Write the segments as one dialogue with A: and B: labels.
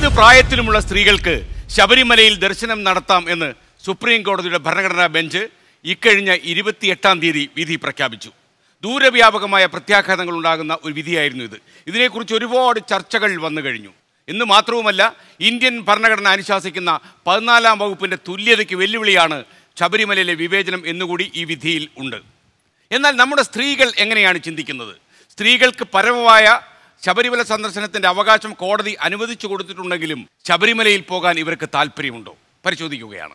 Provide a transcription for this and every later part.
A: ഏത് പ്രായത്തിലുമുള്ള സ്ത്രീകൾക്ക് ശബരിമലയിൽ ദർശനം നടത്താം എന്ന് സുപ്രീം കോടതിയുടെ ഭരണഘടനാ ബെഞ്ച് ഇക്കഴിഞ്ഞ ഇരുപത്തിയെട്ടാം തീയതി വിധി പ്രഖ്യാപിച്ചു ദൂരവ്യാപകമായ പ്രത്യാഘാതങ്ങൾ ഉണ്ടാകുന്ന ഒരു വിധിയായിരുന്നു ഇത് ഇതിനെക്കുറിച്ച് ഒരുപാട് ചർച്ചകൾ വന്നു കഴിഞ്ഞു എന്ന് മാത്രവുമല്ല ഇന്ത്യൻ ഭരണഘടന അനുശാസിക്കുന്ന പതിനാലാം വകുപ്പിൻ്റെ തുല്യതയ്ക്ക് വെല്ലുവിളിയാണ് ശബരിമലയിലെ വിവേചനം എന്നുകൂടി ഈ വിധിയിൽ ഉണ്ട് എന്നാൽ നമ്മുടെ സ്ത്രീകൾ എങ്ങനെയാണ് ചിന്തിക്കുന്നത് സ്ത്രീകൾക്ക് പരമമായ ശബരിമല സന്ദർശനത്തിന്റെ അവകാശം കോടതി അനുവദിച്ചു കൊടുത്തിട്ടുണ്ടെങ്കിലും ശബരിമലയിൽ പോകാൻ ഇവർക്ക് താല്പര്യമുണ്ടോ പരിശോധിക്കുകയാണ്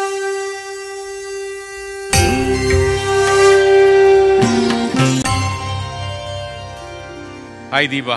A: ഹായ് ദീപ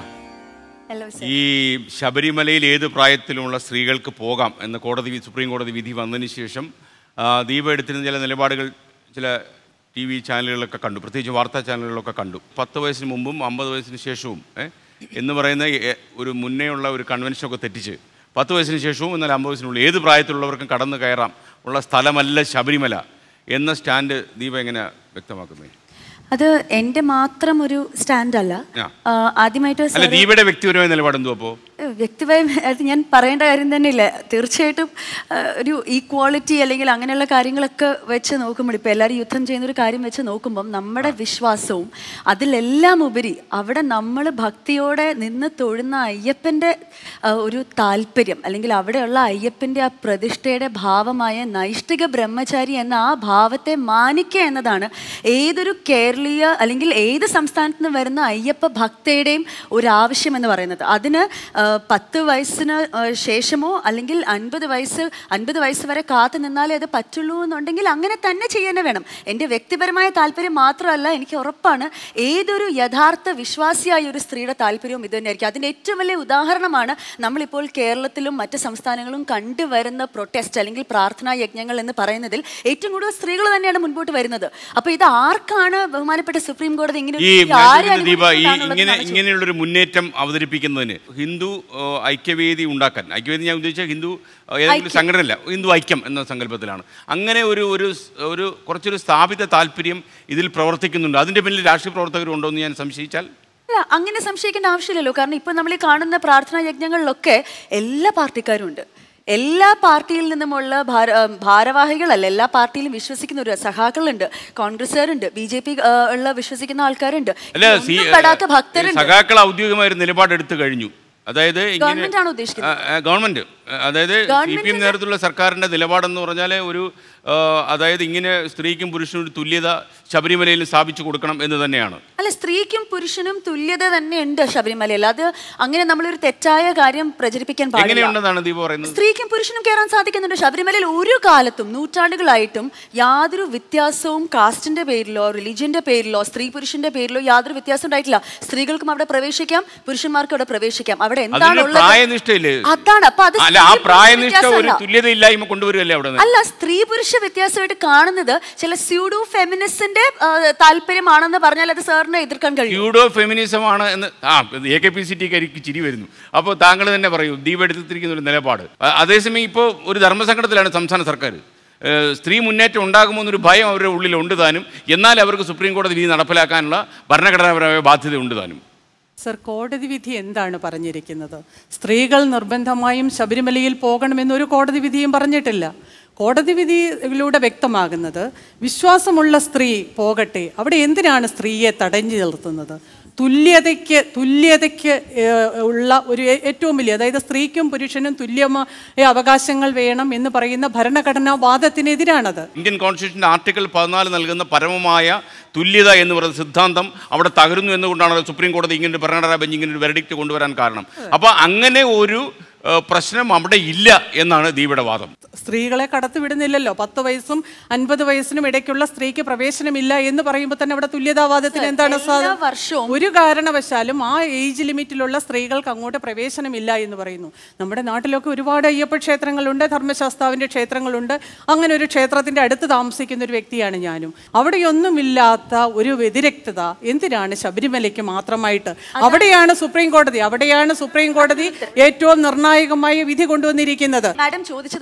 B: ഹലോ സർ
A: ഈ ശബരിമലയിൽ ഏത് പ്രായത്തിലുമുള്ള സ്ത്രീകൾക്ക് പോകാം എന്ന് കോടതി സുപ്രീം കോടതി വിധി വന്നതിന് ശേഷം ആ, ദീപ എടുത്തിരുന്ന ചില നിലപാടുകൾ ചില ടി വി ചാനലുകളിലൊക്കെ കണ്ടു പ്രത്യേകിച്ച് വാർത്താ ചാനലുകളിലൊക്കെ കണ്ടു പത്ത് വയസ്സിന് മുമ്പും അമ്പത് വയസ്സിന് ശേഷവും ഏ, എന്ന് പറയുന്ന എ- ഒരു മുന്നേ ഉള്ള ഒരു കൺവെൻഷനൊക്കെ തെറ്റിച്ച് പത്ത് വയസ്സിന് ശേഷവും എന്നാൽ അമ്പത് വയസ്സിനുള്ളിൽ ഏത് പ്രായത്തിലുള്ളവർക്കും കടന്നു കയറാം ഉള്ള സ്ഥലമല്ല ശബരിമല എന്ന സ്റ്റാൻഡ് ദീപ എങ്ങനെ വ്യക്തമാക്കുന്നത്
B: അത് എൻ്റെ മാത്രം ഒരു സ്റ്റാൻഡ് അല്ല
A: ആ.
B: ആ, ആദ്യമായിട്ട്
A: അല്ല
B: സാറ്
A: ദീപയുടെ വ്യക്തിപരമായ നിലപാട് എന്തോ അപ്പോൾ
B: വ്യക്തിപരം അത് ഞാൻ പറയേണ്ട കാര്യം തന്നെയില്ല തീർച്ചയായിട്ടും ആ, ഒരു ഈക്വാളിറ്റി അല്ലെങ്കിൽ അങ്ങനെയുള്ള കാര്യങ്ങളൊക്കെ വെച്ച് നോക്കുമ്പോൾ ഇപ്പോൾ എല്ലാവരും യുദ്ധം ചെയ്യുന്ന ഒരു കാര്യം വെച്ച് നോക്കുമ്പം നമ്മുടെ വിശ്വാസവും അതിലെല്ലാം ഉപരി അവിടെ നമ്മൾ ഭക്തിയോടെ നിന്ന് തൊഴുന്ന അയ്യപ്പൻ്റെ ആ, ഒരു താല്പര്യം അല്ലെങ്കിൽ അവിടെയുള്ള അയ്യപ്പൻ്റെ ആ പ്രതിഷ്ഠയുടെ ഭാവമായ നൈഷ്ഠിക ബ്രഹ്മചാരി എന്ന ആ ഭാവത്തെ മാനിക്കുക എന്നതാണ് ഏതൊരു കേരളീയ അല്ലെങ്കിൽ ഏത് സംസ്ഥാനത്ത് നിന്ന് വരുന്ന അയ്യപ്പ ഭക്തയുടെയും ഒരു ആവശ്യം എന്ന് പറയുന്നത് അതിന് ആ, പത്ത് വയസ്സിന് ആ, ശേഷമോ അല്ലെങ്കിൽ അൻപത് വയസ്സ് അൻപത് വയസ്സ് വരെ കാത്തു നിന്നാലേ അത് പറ്റുള്ളൂ എന്നുണ്ടെങ്കിൽ അങ്ങനെ തന്നെ ചെയ്യാൻ വേണം എൻ്റെ വ്യക്തിപരമായ താല്പര്യം മാത്രമല്ല എനിക്ക് ഉറപ്പാണ് ഏതൊരു യഥാർത്ഥ വിശ്വാസിയായ ഒരു സ്ത്രീയുടെ താല്പര്യവും ഇത് തന്നെയായിരിക്കും അതിൻ്റെ ഏറ്റവും വലിയ ഉദാഹരണമാണ് നമ്മളിപ്പോൾ കേരളത്തിലും മറ്റ് സംസ്ഥാനങ്ങളും കണ്ടുവരുന്ന പ്രൊട്ടസ്റ്റ് അല്ലെങ്കിൽ പ്രാർത്ഥനാ യജ്ഞങ്ങൾ എന്ന് പറയുന്നതിൽ ഏറ്റവും കൂടുതൽ സ്ത്രീകൾ തന്നെയാണ് മുൻപോട്ട് വരുന്നത് അപ്പോൾ ഇത് ആർക്കാണ് ബഹുമാനപ്പെട്ട സുപ്രീം കോടതി ഇങ്ങനെ ഒരു
A: ഈ
B: വിധി
A: ഞാൻ
B: ആരെ
A: ചോദിക്കുന്നത് ദീപ ഈ
B: അനുവദിച്ചതാണെന്നുള്ളത്
A: ഇങ്ങനെ
B: കാണിച്ചു.
A: ഇങ്ങനെയുള്ളൊരു മുന്നേറ്റം അവതരിപ്പിക്കുന്നതിന് ഹിന്ദു ആ, ഐക്യവേദി ഉണ്ടാക്കാൻ ഐക്യവേദി ഞാൻ ഉദ്ദേശിച്ച ഹിന്ദു ആ, ഏതെങ്കിലും സംഘടനയല്ല ഹിന്ദു ഐക്യം എന്ന സങ്കല്പത്തിലാണ് അങ്ങനെ ഒരു ഒരു സ്- ഒരു കുറച്ചൊരു സ്ഥാപിത താല്പര്യം ഇതിൽ പ്രവർത്തിക്കുന്നുണ്ട് അതിന്റെ പിന്നിൽ രാഷ്ട്രീയ പ്രവർത്തകർ ഉണ്ടോ എന്ന് ഞാൻ സംശയിച്ചാൽ
B: അല്ല അങ്ങനെ സംശയിക്കേണ്ട ആവശ്യമില്ലല്ലോ കാരണം ഇപ്പൊ നമ്മൾ ഈ കാണുന്ന പ്രാർത്ഥനാ യജ്ഞങ്ങളിലൊക്കെ എല്ലാ പാർട്ടിക്കാരും ഉണ്ട് എല്ലാ പാർട്ടിയിൽ നിന്നുമുള്ള ഭാര ആ, ഭാരവാഹികളല്ല എല്ലാ പാർട്ടിയിലും വിശ്വസിക്കുന്ന ഒരു സഖാക്കളുണ്ട് കോൺഗ്രസ്സുകാരുണ്ട് ബി ജെ പി ഉള്ള വിശ്വസിക്കുന്ന ആൾക്കാരുണ്ട്
A: അല്ല സി
B: ഒന്നും പെടാത്ത ഭക്തരുണ്ട്
A: സഖാക്കൾ ഔദ്യോഗികമായ ഒരു നിലപാടെടുത്ത് കഴിഞ്ഞു അതായത് ഇങ്ങനെ
B: ഗവൺമെന്റ് ആണോ ഉദ്ദേശിക്കുന്നത്
A: ആ, ആ, ഗവൺമെന്റ് ആ, അതായത് സി പി എം
B: ഗവൺമെന്റിന്റെ-
A: നേതൃത്വത്തിലുള്ള സർക്കാരിന്റെ നിലപാടെന്ന് പറഞ്ഞാൽ ഒരു ആ, അതായത് ഇങ്ങനെ സ്ത്രീക്കും പുരുഷനും ഒരു തുല്യത ശബരിമലയിൽ സ്ഥാപിച്ചു കൊടുക്കണം എന്ന് തന്നെയാണ്
B: അല്ല സ്ത്രീക്കും പുരുഷനും തുല്യത തന്നെ ഉണ്ട് ശബരിമലയിൽ അത് അങ്ങനെ നമ്മളൊരു തെറ്റായ കാര്യം പ്രചരിപ്പിക്കാൻ പാടില്ല
A: എങ്ങനെയുണ്ടെന്നാണ് ദീപ പറയുന്നത്
B: സ്ത്രീക്കും പുരുഷനും കയറാൻ സാധിക്കുന്നുണ്ട് ശബരിമലയിൽ ഒരു കാലത്തും നൂറ്റാണ്ടുകളായിട്ടും യാതൊരു വ്യത്യാസവും കാസ്റ്റിന്റെ പേരിലോ റിലീജിയന്റെ പേരിലോ സ്ത്രീ പുരുഷന്റെ പേരിലോ യാതൊരു വ്യത്യാസം ഉണ്ടായിട്ടില്ല സ്ത്രീകൾക്കും അവിടെ പ്രവേശിക്കാം പുരുഷന്മാർക്കും അവിടെ പ്രവേശിക്കാം അവിടെ എന്താണ്
A: അതിന്
B: ഉള്ളത്
A: പ്രായനിഷ്ഠയില്ലേ
B: അതാണ് അപ്പൊ അത്
A: അല്ല ആ
B: സ്ത്രീ പുരുഷ
A: പ്രായനിഷ്ഠ ഒരു
B: വ്യത്യാസമല്ല.
A: തുല്യതയില്ലായ്മ കൊണ്ടുവരികയല്ലേ അവിടെ നിന്ന്
B: അല്ല സ്ത്രീ പുരുഷ വ്യത്യാസമായിട്ട് കാണുന്നത് ചില സ്യൂഡോ ഫെമിനിസ്റ്റിന്റെ താല്പര്യമാണെന്ന് പറഞ്ഞാൽ അത് സാറിനെ എതിർക്കാൻ കഴിയും
A: സ്യൂഡോ ഫെമിനിസം ആണ് എന്ന് ആ എ കെ പി സി ടിക്ക് ചിരി വരുന്നു അപ്പോൾ താങ്കൾ തന്നെ പറയൂ ദീപ എടുത്തിരിക്കുന്ന ഒരു നിലപാട് അ- അതേസമയം ഇപ്പോൾ ഒരു ധർമ്മസങ്കടത്തിലാണ് സംസ്ഥാന സർക്കാർ ഏഹ് സ്ത്രീ മുന്നേറ്റം ഉണ്ടാകുമോ എന്നൊരു ഭയം അവരുടെ ഉള്ളിൽ ഉണ്ട് താനും എന്നാൽ അവർക്ക് സുപ്രീം കോടതി വിധി നടപ്പിലാക്കാനുള്ള ഭരണഘടനാപരമായ ബാധ്യത ഉണ്ട് താനും
C: സർ കോടതി വിധി എന്താണ് പറഞ്ഞിരിക്കുന്നത് സ്ത്രീകൾ നിർബന്ധമായും ശബരിമലയിൽ പോകണമെന്നൊരു കോടതി വിധിയും പറഞ്ഞിട്ടില്ല കോടതി വിധിയിലൂടെ വ്യക്തമാകുന്നത് വിശ്വാസമുള്ള സ്ത്രീ പോകട്ടെ അവിടെ എന്തിനാണ് സ്ത്രീയെ തടഞ്ഞു നിർത്തുന്നത് തുല്യതയ്ക്ക് തുല്യതയ്ക്ക് ഏഹ്, ഉള്ള ഒരു ഏ- ഏറ്റവും വലിയ അതായത് സ്ത്രീക്കും പുരുഷനും തുല്യമായ അവകാശങ്ങൾ വേണം എന്ന് പറയുന്ന ഭരണഘടനാ വാദത്തിനെതിരാണത്
A: ഇന്ത്യൻ കോൺസ്റ്റിറ്റ്യൂഷൻ്റെ ആർട്ടിക്കിൾ പതിനാല് നൽകുന്ന പരമമായ തുല്യത എന്ന് പറയുന്ന സിദ്ധാന്തം അവിടെ തകരുന്നു എന്നുകൊണ്ടാണ് സുപ്രീം കോടതി ഇങ്ങനെ ഒരു ഭരണഘടനാ ബെഞ്ച് ഇങ്ങനെ ഒരു വെരഡിക്റ്റ് കൊണ്ടുവരാൻ കാരണം അപ്പോൾ അങ്ങനെ ഒരു ഏഹ്, പ്രശ്നം അവിടെ ഇല്ല എന്നാണ് ദീപയുടെ വാദം
C: സ്ത്രീകളെ കടത്തിവിടുന്നില്ലല്ലോ പത്ത് വയസ്സും അൻപത് വയസ്സിനും ഇടയ്ക്കുള്ള സ്ത്രീക്ക് പ്രവേശനമില്ല എന്ന് പറയുമ്പോൾ തന്നെ അവിടെ തുല്യതാവാദത്തിന് എന്താണ്
B: എല്ലാ
C: സാധനം
B: വർഷവും
C: ഒരു കാരണവശാലും ആ ഏജ് ലിമിറ്റിലുള്ള സ്ത്രീകൾക്ക് അങ്ങോട്ട് പ്രവേശനമില്ല എന്ന് പറയുന്നു നമ്മുടെ നാട്ടിലൊക്കെ ഒരുപാട് അയ്യപ്പ ക്ഷേത്രങ്ങളുണ്ട് ധർമ്മശാസ്താവിൻ്റെ ക്ഷേത്രങ്ങളുണ്ട് അങ്ങനെ ഒരു ക്ഷേത്രത്തിൻ്റെ അടുത്ത് താമസിക്കുന്ന ഒരു വ്യക്തിയാണ് ഞാനും അവിടെയൊന്നുമില്ലാത്ത ഒരു വ്യതിരക്തത എന്തിനാണ് ശബരിമലയ്ക്ക് മാത്രമായിട്ട് അവിടെയാണ് സുപ്രീം കോടതി അവിടെയാണ് സുപ്രീം കോടതി ഏറ്റവും നിർണായകമായ വിധി കൊണ്ടുവന്നിരിക്കുന്നത്
B: മാഡം ചോദിച്ചത് വളരെ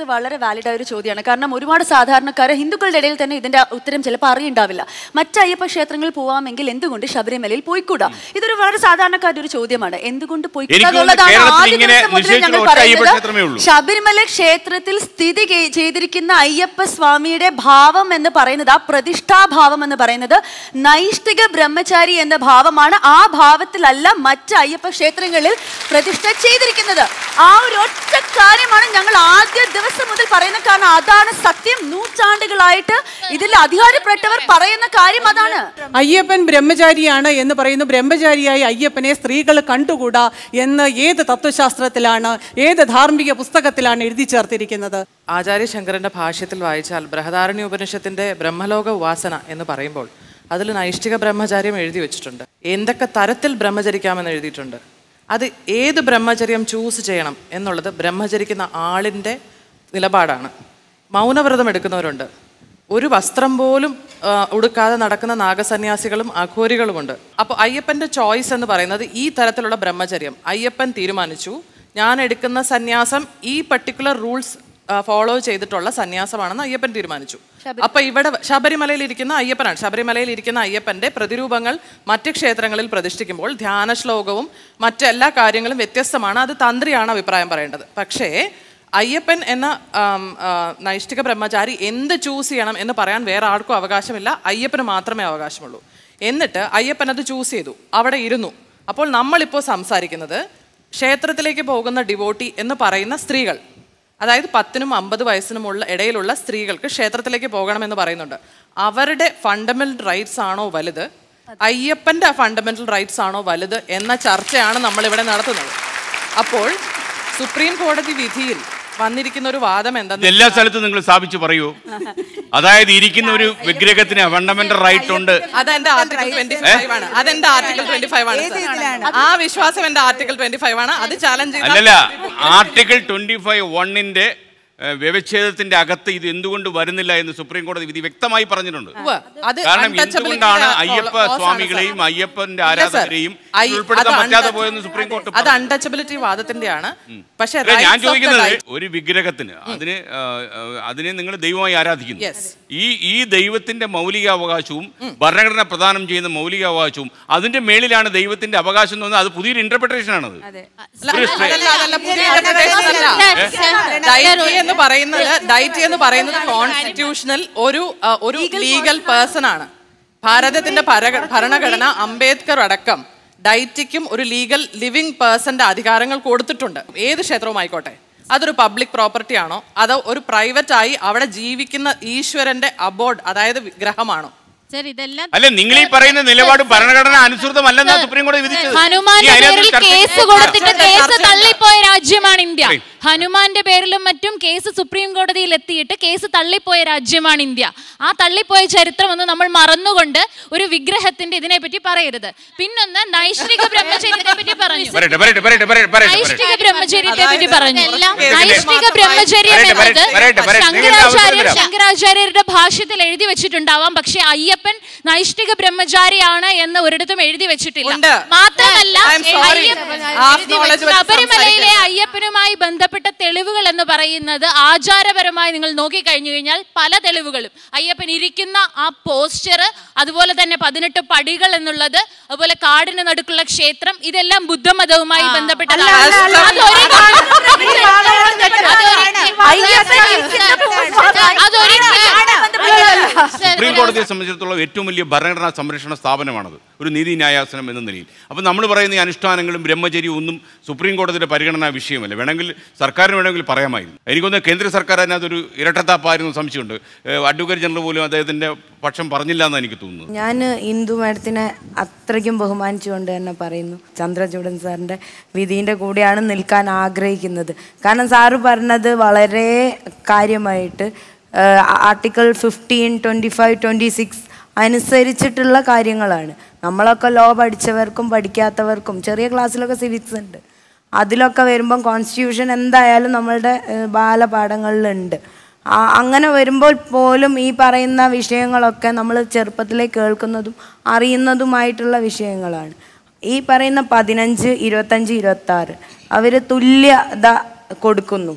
B: വാലിഡ് ആയ ഒരു ചോദ്യമാണ് കാരണം ഒരുപാട് സാധാരണക്കാരെ ഹിന്ദുക്കളുടെ ഇടയിൽ തന്നെ ഇതിന്റെ ഉത്തരം ചിലപ്പോൾ അറിയുണ്ടാവില്ല മറ്റ് അയ്യപ്പ ക്ഷേത്രങ്ങളിൽ പോവാമെങ്കിൽ എന്തുകൊണ്ട് ശബരിമലയിൽ പോയിക്കൂടാ ഇതൊരു വളരെ സാധാരണക്കാരുടെ ഒരു ചോദ്യമാണ് എന്തുകൊണ്ട് പോയിക്കൂടാ
A: എനിക്ക് തോന്നുന്നു
B: എന്നുള്ളതാണ്
A: കേരളത്തിൽ
B: ആദ്യ
A: ഇങ്ങനെ
B: ദിവസം മുതൽ
A: നിശ്ചയിച്ചിട്ടുള്ള
B: ഞങ്ങൾ
A: ഒറ്റ അയ്യപ്പ
B: പറയുന്നത്
A: ക്ഷേത്രമേ ഉള്ളൂ.
B: ശബരിമല ക്ഷേത്രത്തിൽ സ്ഥിതി കെ- ചെയ്തിരിക്കുന്ന അയ്യപ്പ സ്വാമിയുടെ ഭാവം എന്ന് പറയുന്നത് ആ പ്രതിഷ്ഠാഭാവം എന്ന് പറയുന്നത് നൈഷ്ഠിക ബ്രഹ്മചാരി എന്ന ഭാവമാണ് ആ ഭാവത്തിലല്ല മറ്റ് അയ്യപ്പ ക്ഷേത്രങ്ങളിൽ പ്രതിഷ്ഠ ചെയ്തിരിക്കുന്നത് ആ ഒരു ഒറ്റ കാര്യമാണ് ഞങ്ങൾ ആദ്യ ദിവസം മുതൽ പറയുന്ന കാരണം അതാണ് സത്യം നൂറ്റാണ്ടുകളായിട്ട് ഇതിൽ അധികാരപ്പെട്ടവർ പറയുന്ന കാര്യം അതാണ്
C: അയ്യപ്പൻ ബ്രഹ്മചാരിയാണ് എന്ന് പറയുന്നു ബ്രഹ്മചാരിയായി അയ്യപ്പനെ സ്ത്രീകൾ കണ്ടുകൂടാ എന്ന് ഏത് തത്വശാസ്ത്രത്തിലാണ് ഏത് ധാർമ്മിക പുസ്തകത്തിലാണ് എഴുതി ചേർത്തിരിക്കുന്നത്
D: ആചാര്യശങ്കരന്റെ ഭാഷ്യത്തിൽ വായിച്ചാൽ ബൃഹദാരണ്യ ഉപനിഷത്തിന്റെ ബ്രഹ്മലോക ഉപാസന എന്ന് പറയുമ്പോൾ അതിൽ നൈഷ്ഠിക ബ്രഹ്മചാര്യം എഴുതി വെച്ചിട്ടുണ്ട് എന്തൊക്കെ തരത്തിൽ ബ്രഹ്മചരിക്കാമെന്ന് എഴുതിയിട്ടുണ്ട് അത് ഏത് ബ്രഹ്മചര്യം ചൂസ് ചെയ്യണം എന്നുള്ളത് ബ്രഹ്മചരിക്കുന്ന ആളിൻ്റെ നിലപാടാണ് മൗനവ്രതം എടുക്കുന്നവരുണ്ട് ഒരു വസ്ത്രം പോലും ആ, ഉടുക്കാതെ നടക്കുന്ന നാഗസന്യാസികളും അഘോരികളുമുണ്ട് അപ്പോൾ അയ്യപ്പൻ്റെ ചോയ്സ് എന്ന് പറയുന്നത് ഈ തരത്തിലുള്ള ബ്രഹ്മചര്യം അയ്യപ്പൻ തീരുമാനിച്ചു ഞാൻ എടുക്കുന്ന സന്യാസം ഈ പർട്ടിക്കുലർ റൂൾസ് ഫോളോ ചെയ്തിട്ടുള്ള സന്യാസമാണെന്ന് അയ്യപ്പൻ തീരുമാനിച്ചു അപ്പൊ ഇവിടെ ശബരിമലയിൽ ഇരിക്കുന്ന അയ്യപ്പനാണ് ശബരിമലയിൽ ഇരിക്കുന്ന അയ്യപ്പന്റെ പ്രതിരൂപങ്ങൾ മറ്റ് ക്ഷേത്രങ്ങളിൽ പ്രതിഷ്ഠിക്കുമ്പോൾ ധ്യാന ശ്ലോകവും മറ്റെല്ലാ കാര്യങ്ങളും വ്യത്യസ്തമാണ് അത് തന്ത്രിയാണ് അഭിപ്രായം പറയേണ്ടത് പക്ഷേ അയ്യപ്പൻ എന്ന ആം, ആ, നൈഷ്ഠിക ബ്രഹ്മചാരി എന്ത് ചൂസ് ചെയ്യണം എന്ന് പറയാൻ വേറെ ആർക്കും അവകാശമില്ല അയ്യപ്പന് മാത്രമേ അവകാശമുള്ളൂ എന്നിട്ട് അയ്യപ്പൻ അത് ചൂസ് ചെയ്തു അവിടെ ഇരുന്നു അപ്പോൾ നമ്മളിപ്പോൾ സംസാരിക്കുന്നത് ക്ഷേത്രത്തിലേക്ക് പോകുന്ന ഡിവോട്ടി എന്ന് പറയുന്ന സ്ത്രീകൾ അതായത് പത്തിനും അമ്പത് വയസ്സിനുമുള്ള ഇടയിലുള്ള സ്ത്രീകൾക്ക് ക്ഷേത്രത്തിലേക്ക് പോകണമെന്ന് പറയുന്നുണ്ട് അവരുടെ ഫണ്ടമെന്റൽ റൈറ്റ്സ് ആണോ വലുത് അയ്യപ്പന്റെ ഫണ്ടമെന്റൽ റൈറ്റ്സ് ആണോ വലുത് എന്ന ചർച്ചയാണ് നമ്മളിവിടെ നടത്തുന്നത് അപ്പോൾ സുപ്രീം കോടതി വിധിയിൽ വന്നിരിക്കുന്ന ഒരു വാദം
A: ഇത്
D: എന്താണെന്ന്
A: എല്ലാ സ്ഥലത്തും നിങ്ങൾ സ്ഥാപിച്ചു പറയൂ അതായത് ഇരിക്കുന്ന ഒരു വിഗ്രഹത്തിന് ഫണ്ടമെന്റൽ റൈറ്റ് ഉണ്ട്
D: അതെന്റെ ആർട്ടിക്കിൾ ട്വന്റി ഫൈവ് ആണ് അതെന്റെ ആർട്ടിക്കിൾ ട്വന്റി ഫൈവ് ആണ് sir. ആ വിശ്വാസം എന്റെ ആർട്ടിക്കിൾ ട്വന്റി ഫൈവ് ആണ് അത് ചാലഞ്ച്
A: അല്ലല്ല ആർട്ടിക്കിൾ ട്വന്റി ഫൈവ് വണ്ണിന്റെ വ്യവച്ഛേദത്തിന്റെ അകത്ത് ഇത് എന്തുകൊണ്ട് വരുന്നില്ല എന്ന് സുപ്രീം കോടതി വിധി വ്യക്തമായി പറഞ്ഞിട്ടുണ്ട്
D: അത്
A: കാരണം
D: untouchability
A: എന്തുകൊണ്ടാണ്
D: യുടെ
A: അയ്യപ്പ
D: clause ആണ്,
A: സ്വാമികളെയും
D: sir.
A: അയ്യപ്പന്റെ
D: ഇല്ല, sir.
A: ആരാധകരെയും
D: ഐ-
A: ഉൾപ്പെടുത്താൻ
D: അത്
A: പറ്റാതെ
D: untouch-
A: പോയെന്ന് സുപ്രീം കോടതി
D: അത് അൺടച്ചബിലിറ്റി വാദത്തിന്റെയാണ് പക്ഷെ
A: അല്ല, ഞാൻ
D: rights of the
A: ചോദിക്കുന്നത്
D: right-
A: ഒരു വിഗ്രഹത്തിന് അതിന് ആ, ആ, അതിനെ നിങ്ങൾ ദൈവമായി ആരാധിക്കുന്നു
D: Yes.
A: ഈ ഈ ദൈവത്തിന്റെ മൗലികാവകാശവും ഭരണഘടന പ്രദാനം ചെയ്യുന്ന മൗലികാവകാശവും അതിന്റെ മേളിലാണ് ദൈവത്തിന്റെ അവകാശം എന്ന് പറഞ്ഞാൽ അത് പുതിയൊരു ഇന്റർപ്രിട്ടേഷൻ ആണത്
D: അല്ല,
A: ഒരു സ്ട്രേ-
D: അതല്ല, അതല്ല, പുതിയ interpretation അല്ല. ഡയറ്റി എന്ന് പറയുന്നത് ഡയറ്റി എന്ന് പറയുന്നത് കോൺസ്റ്റിറ്റ്യൂഷണൽ ഒരു ആ, ഒരു ലീഗൽ പേഴ്സൺ ആണ് ഭാരതത്തിന്റെ ഭര- ഭരണഘടന അംബേദ്കർ അടക്കം ഡയറ്റിക്കും ഒരു ലീഗൽ ലിവിംഗ് പേഴ്സന്റെ അധികാരങ്ങൾ കൊടുത്തിട്ടുണ്ട് ഏത് ക്ഷേത്രവും ആയിക്കോട്ടെ അതൊരു പബ്ലിക് പ്രോപ്പർട്ടി ആണോ അതോ ഒരു പ്രൈവറ്റ് ആയി അവിടെ ജീവിക്കുന്ന ഈശ്വരന്റെ അബോർഡ് അതായത് വിഗ്രഹമാണോ
E: സർ ഇതെല്ലാം
A: അല്ല നിങ്ങൾ ഈ പറയുന്ന നിലപാട് ഭരണഘടന അനുസൃതമല്ലെന്നാ സുപ്രീം കോടതി വിധിച്ചത്
E: ഹനുമാന്റെ
A: ഈ അതിനകത്ത്
E: പേരിൽ
A: ചർച്ച-
E: കേസ് കൊടുത്തിട്ട്
D: ചർച്ച-
E: കേസ്
D: ചർച്ച-
E: തള്ളിപ്പോയ രാജ്യമാണ് ഇന്ത്യ
A: പറയ്.
E: ഹനുമാന്റെ പേരിലും മറ്റും കേസ് സുപ്രീം കോടതിയിൽ എത്തിയിട്ട് കേസ് തള്ളിപ്പോയ രാജ്യമാണ് ഇന്ത്യ ആ തള്ളിപ്പോയ ചരിത്രം ഒന്ന് നമ്മൾ മറന്നുകൊണ്ട് ഒരു വിഗ്രഹത്തിന്റെ ഇതിനെ പറ്റി പറയരുത് പിന്നൊന്ന് നൈഷ്ഠിക ബ്രഹ്മചര്യത്തെ പറ്റി പറഞ്ഞു
A: പറയട്ടെ പറയട്ടെ പറയട്ടെ പറയട്ടെ പറയട്ടെ
E: നൈഷ്ഠിക ബ്രഹ്മചര്യത്തെ പറ്റി
D: അതായത്
E: പറഞ്ഞു
D: എല്ലാം
E: നൈഷ്ഠിക
D: മാത്രമായി-
E: ബ്രഹ്മചര്യം
A: പറയട്ടെ,
E: എന്നത്
A: പറയട്ടെ, പറയട്ടെ, പറയട്ടെ. നിങ്ങൾ
E: ശങ്കരാചാര്യർ
A: അവസരം തരാം.
E: ശങ്കരാചാര്യരുടെ ഭാഷ്യത്തിൽ എഴുതി വെച്ചിട്ടുണ്ടാവാം പക്ഷെ അയ്യപ്പൻ നൈഷ്ഠിക ബ്രഹ്മചാരിയാണ് എന്ന് ഒരിടത്തും എഴുതി വെച്ചിട്ടില്ല
D: ഉണ്ട്.
E: മാത്രമല്ല
D: I am sorry.
E: Ayyappan-
D: Half knowledge വെച്ച്
E: ശബരിമലയിലെ
D: സംസാരിക്കരുത്.
E: അയ്യപ്പനുമായി ബന്ധപ്പെട്ട തെളിവുകൾ എന്ന് പറയുന്നത് ആചാരപരമായി നിങ്ങൾ നോക്കിക്കഴിഞ്ഞു കഴിഞ്ഞാൽ പല തെളിവുകളും അയ്യപ്പൻ ഇരിക്കുന്ന ആ പോസ്ചർ അതുപോലെ തന്നെ പതിനെട്ട് പടികൾ എന്നുള്ളത് അതുപോലെ കാടിന് നടുക്കുള്ള ക്ഷേത്രം ഇതെല്ലാം ബുദ്ധമതവുമായി ബന്ധപ്പെട്ടതാണ്
D: അല്ല, അല്ല,
E: അതൊരു
A: സുപ്രീം കോടതിയെ സംബന്ധിച്ചിടത്തോളം ഏറ്റവും വലിയ ഭരണഘടനാ സംരക്ഷണ സ്ഥാപനമാണത് ഒരു നീതി ന്യായാസനം എന്ന നിലയിൽ അപ്പോൾ നമ്മൾ പറയുന്ന ഈ അനുഷ്ഠാനങ്ങളും ബ്രഹ്മചര്യവും ഒന്നും സുപ്രീം കോടതിയുടെ പരിഗണനാ വിഷയമല്ല വേണമെങ്കിൽ സർക്കാരിന് വേണമെങ്കിൽ പറയാമായിരുന്നു എനിക്കൊന്ന് കേന്ദ്ര സർക്കാർ അതിനകത്തൊരു ഇരട്ടത്താപ്പായിരുന്നു സംശയമുണ്ട് ഏഹ് അഡ്വക്കേറ്റ് ജനറൽ പോലും അദ്ദേഹത്തിൻ്റെ പക്ഷം പറഞ്ഞില്ല എന്നാണ് എനിക്ക് തോന്നുന്നത്
F: ഞാൻ ഹിന്ദു മാഡത്തിനെ അത്രയ്ക്കും ബഹുമാനിച്ചുകൊണ്ട് തന്നെ പറയുന്നു ചന്ദ്രചൂഡൻ സാറിൻ്റെ വിധീൻ്റെ കൂടെയാണ് നിൽക്കാൻ ആഗ്രഹിക്കുന്നത് കാരണം സാറ് പറഞ്ഞത് വളരെ കാര്യമായിട്ട് article fifteen twenty five twenty six അനുസരിച്ചിട്ടുള്ള കാര്യങ്ങളാണ് നമ്മളൊക്കെ ലോ പഠിച്ചവർക്കും പഠിക്കാത്തവർക്കും ചെറിയ ക്ലാസ്സിലൊക്കെ സിവിക്സ് ഉണ്ട് അതിലൊക്കെ വരുമ്പം കോൺസ്റ്റിറ്റ്യൂഷൻ എന്തായാലും നമ്മളുടെ ഏഹ്, ബാലപാഠങ്ങളിലുണ്ട് ആ- അങ്ങനെ വരുമ്പോൾ പോലും ഈ പറയുന്ന വിഷയങ്ങളൊക്കെ നമ്മൾ ചെറുപ്പത്തിലേ കേൾക്കുന്നതും അറിയുന്നതുമായിട്ടുള്ള വിഷയങ്ങളാണ് ഈ പറയുന്ന പതിനഞ്ച് ഇരുപത്തഞ്ച് ഇരുപത്തി ആറ് അവർ തുല്യത കൊടുക്കുന്നു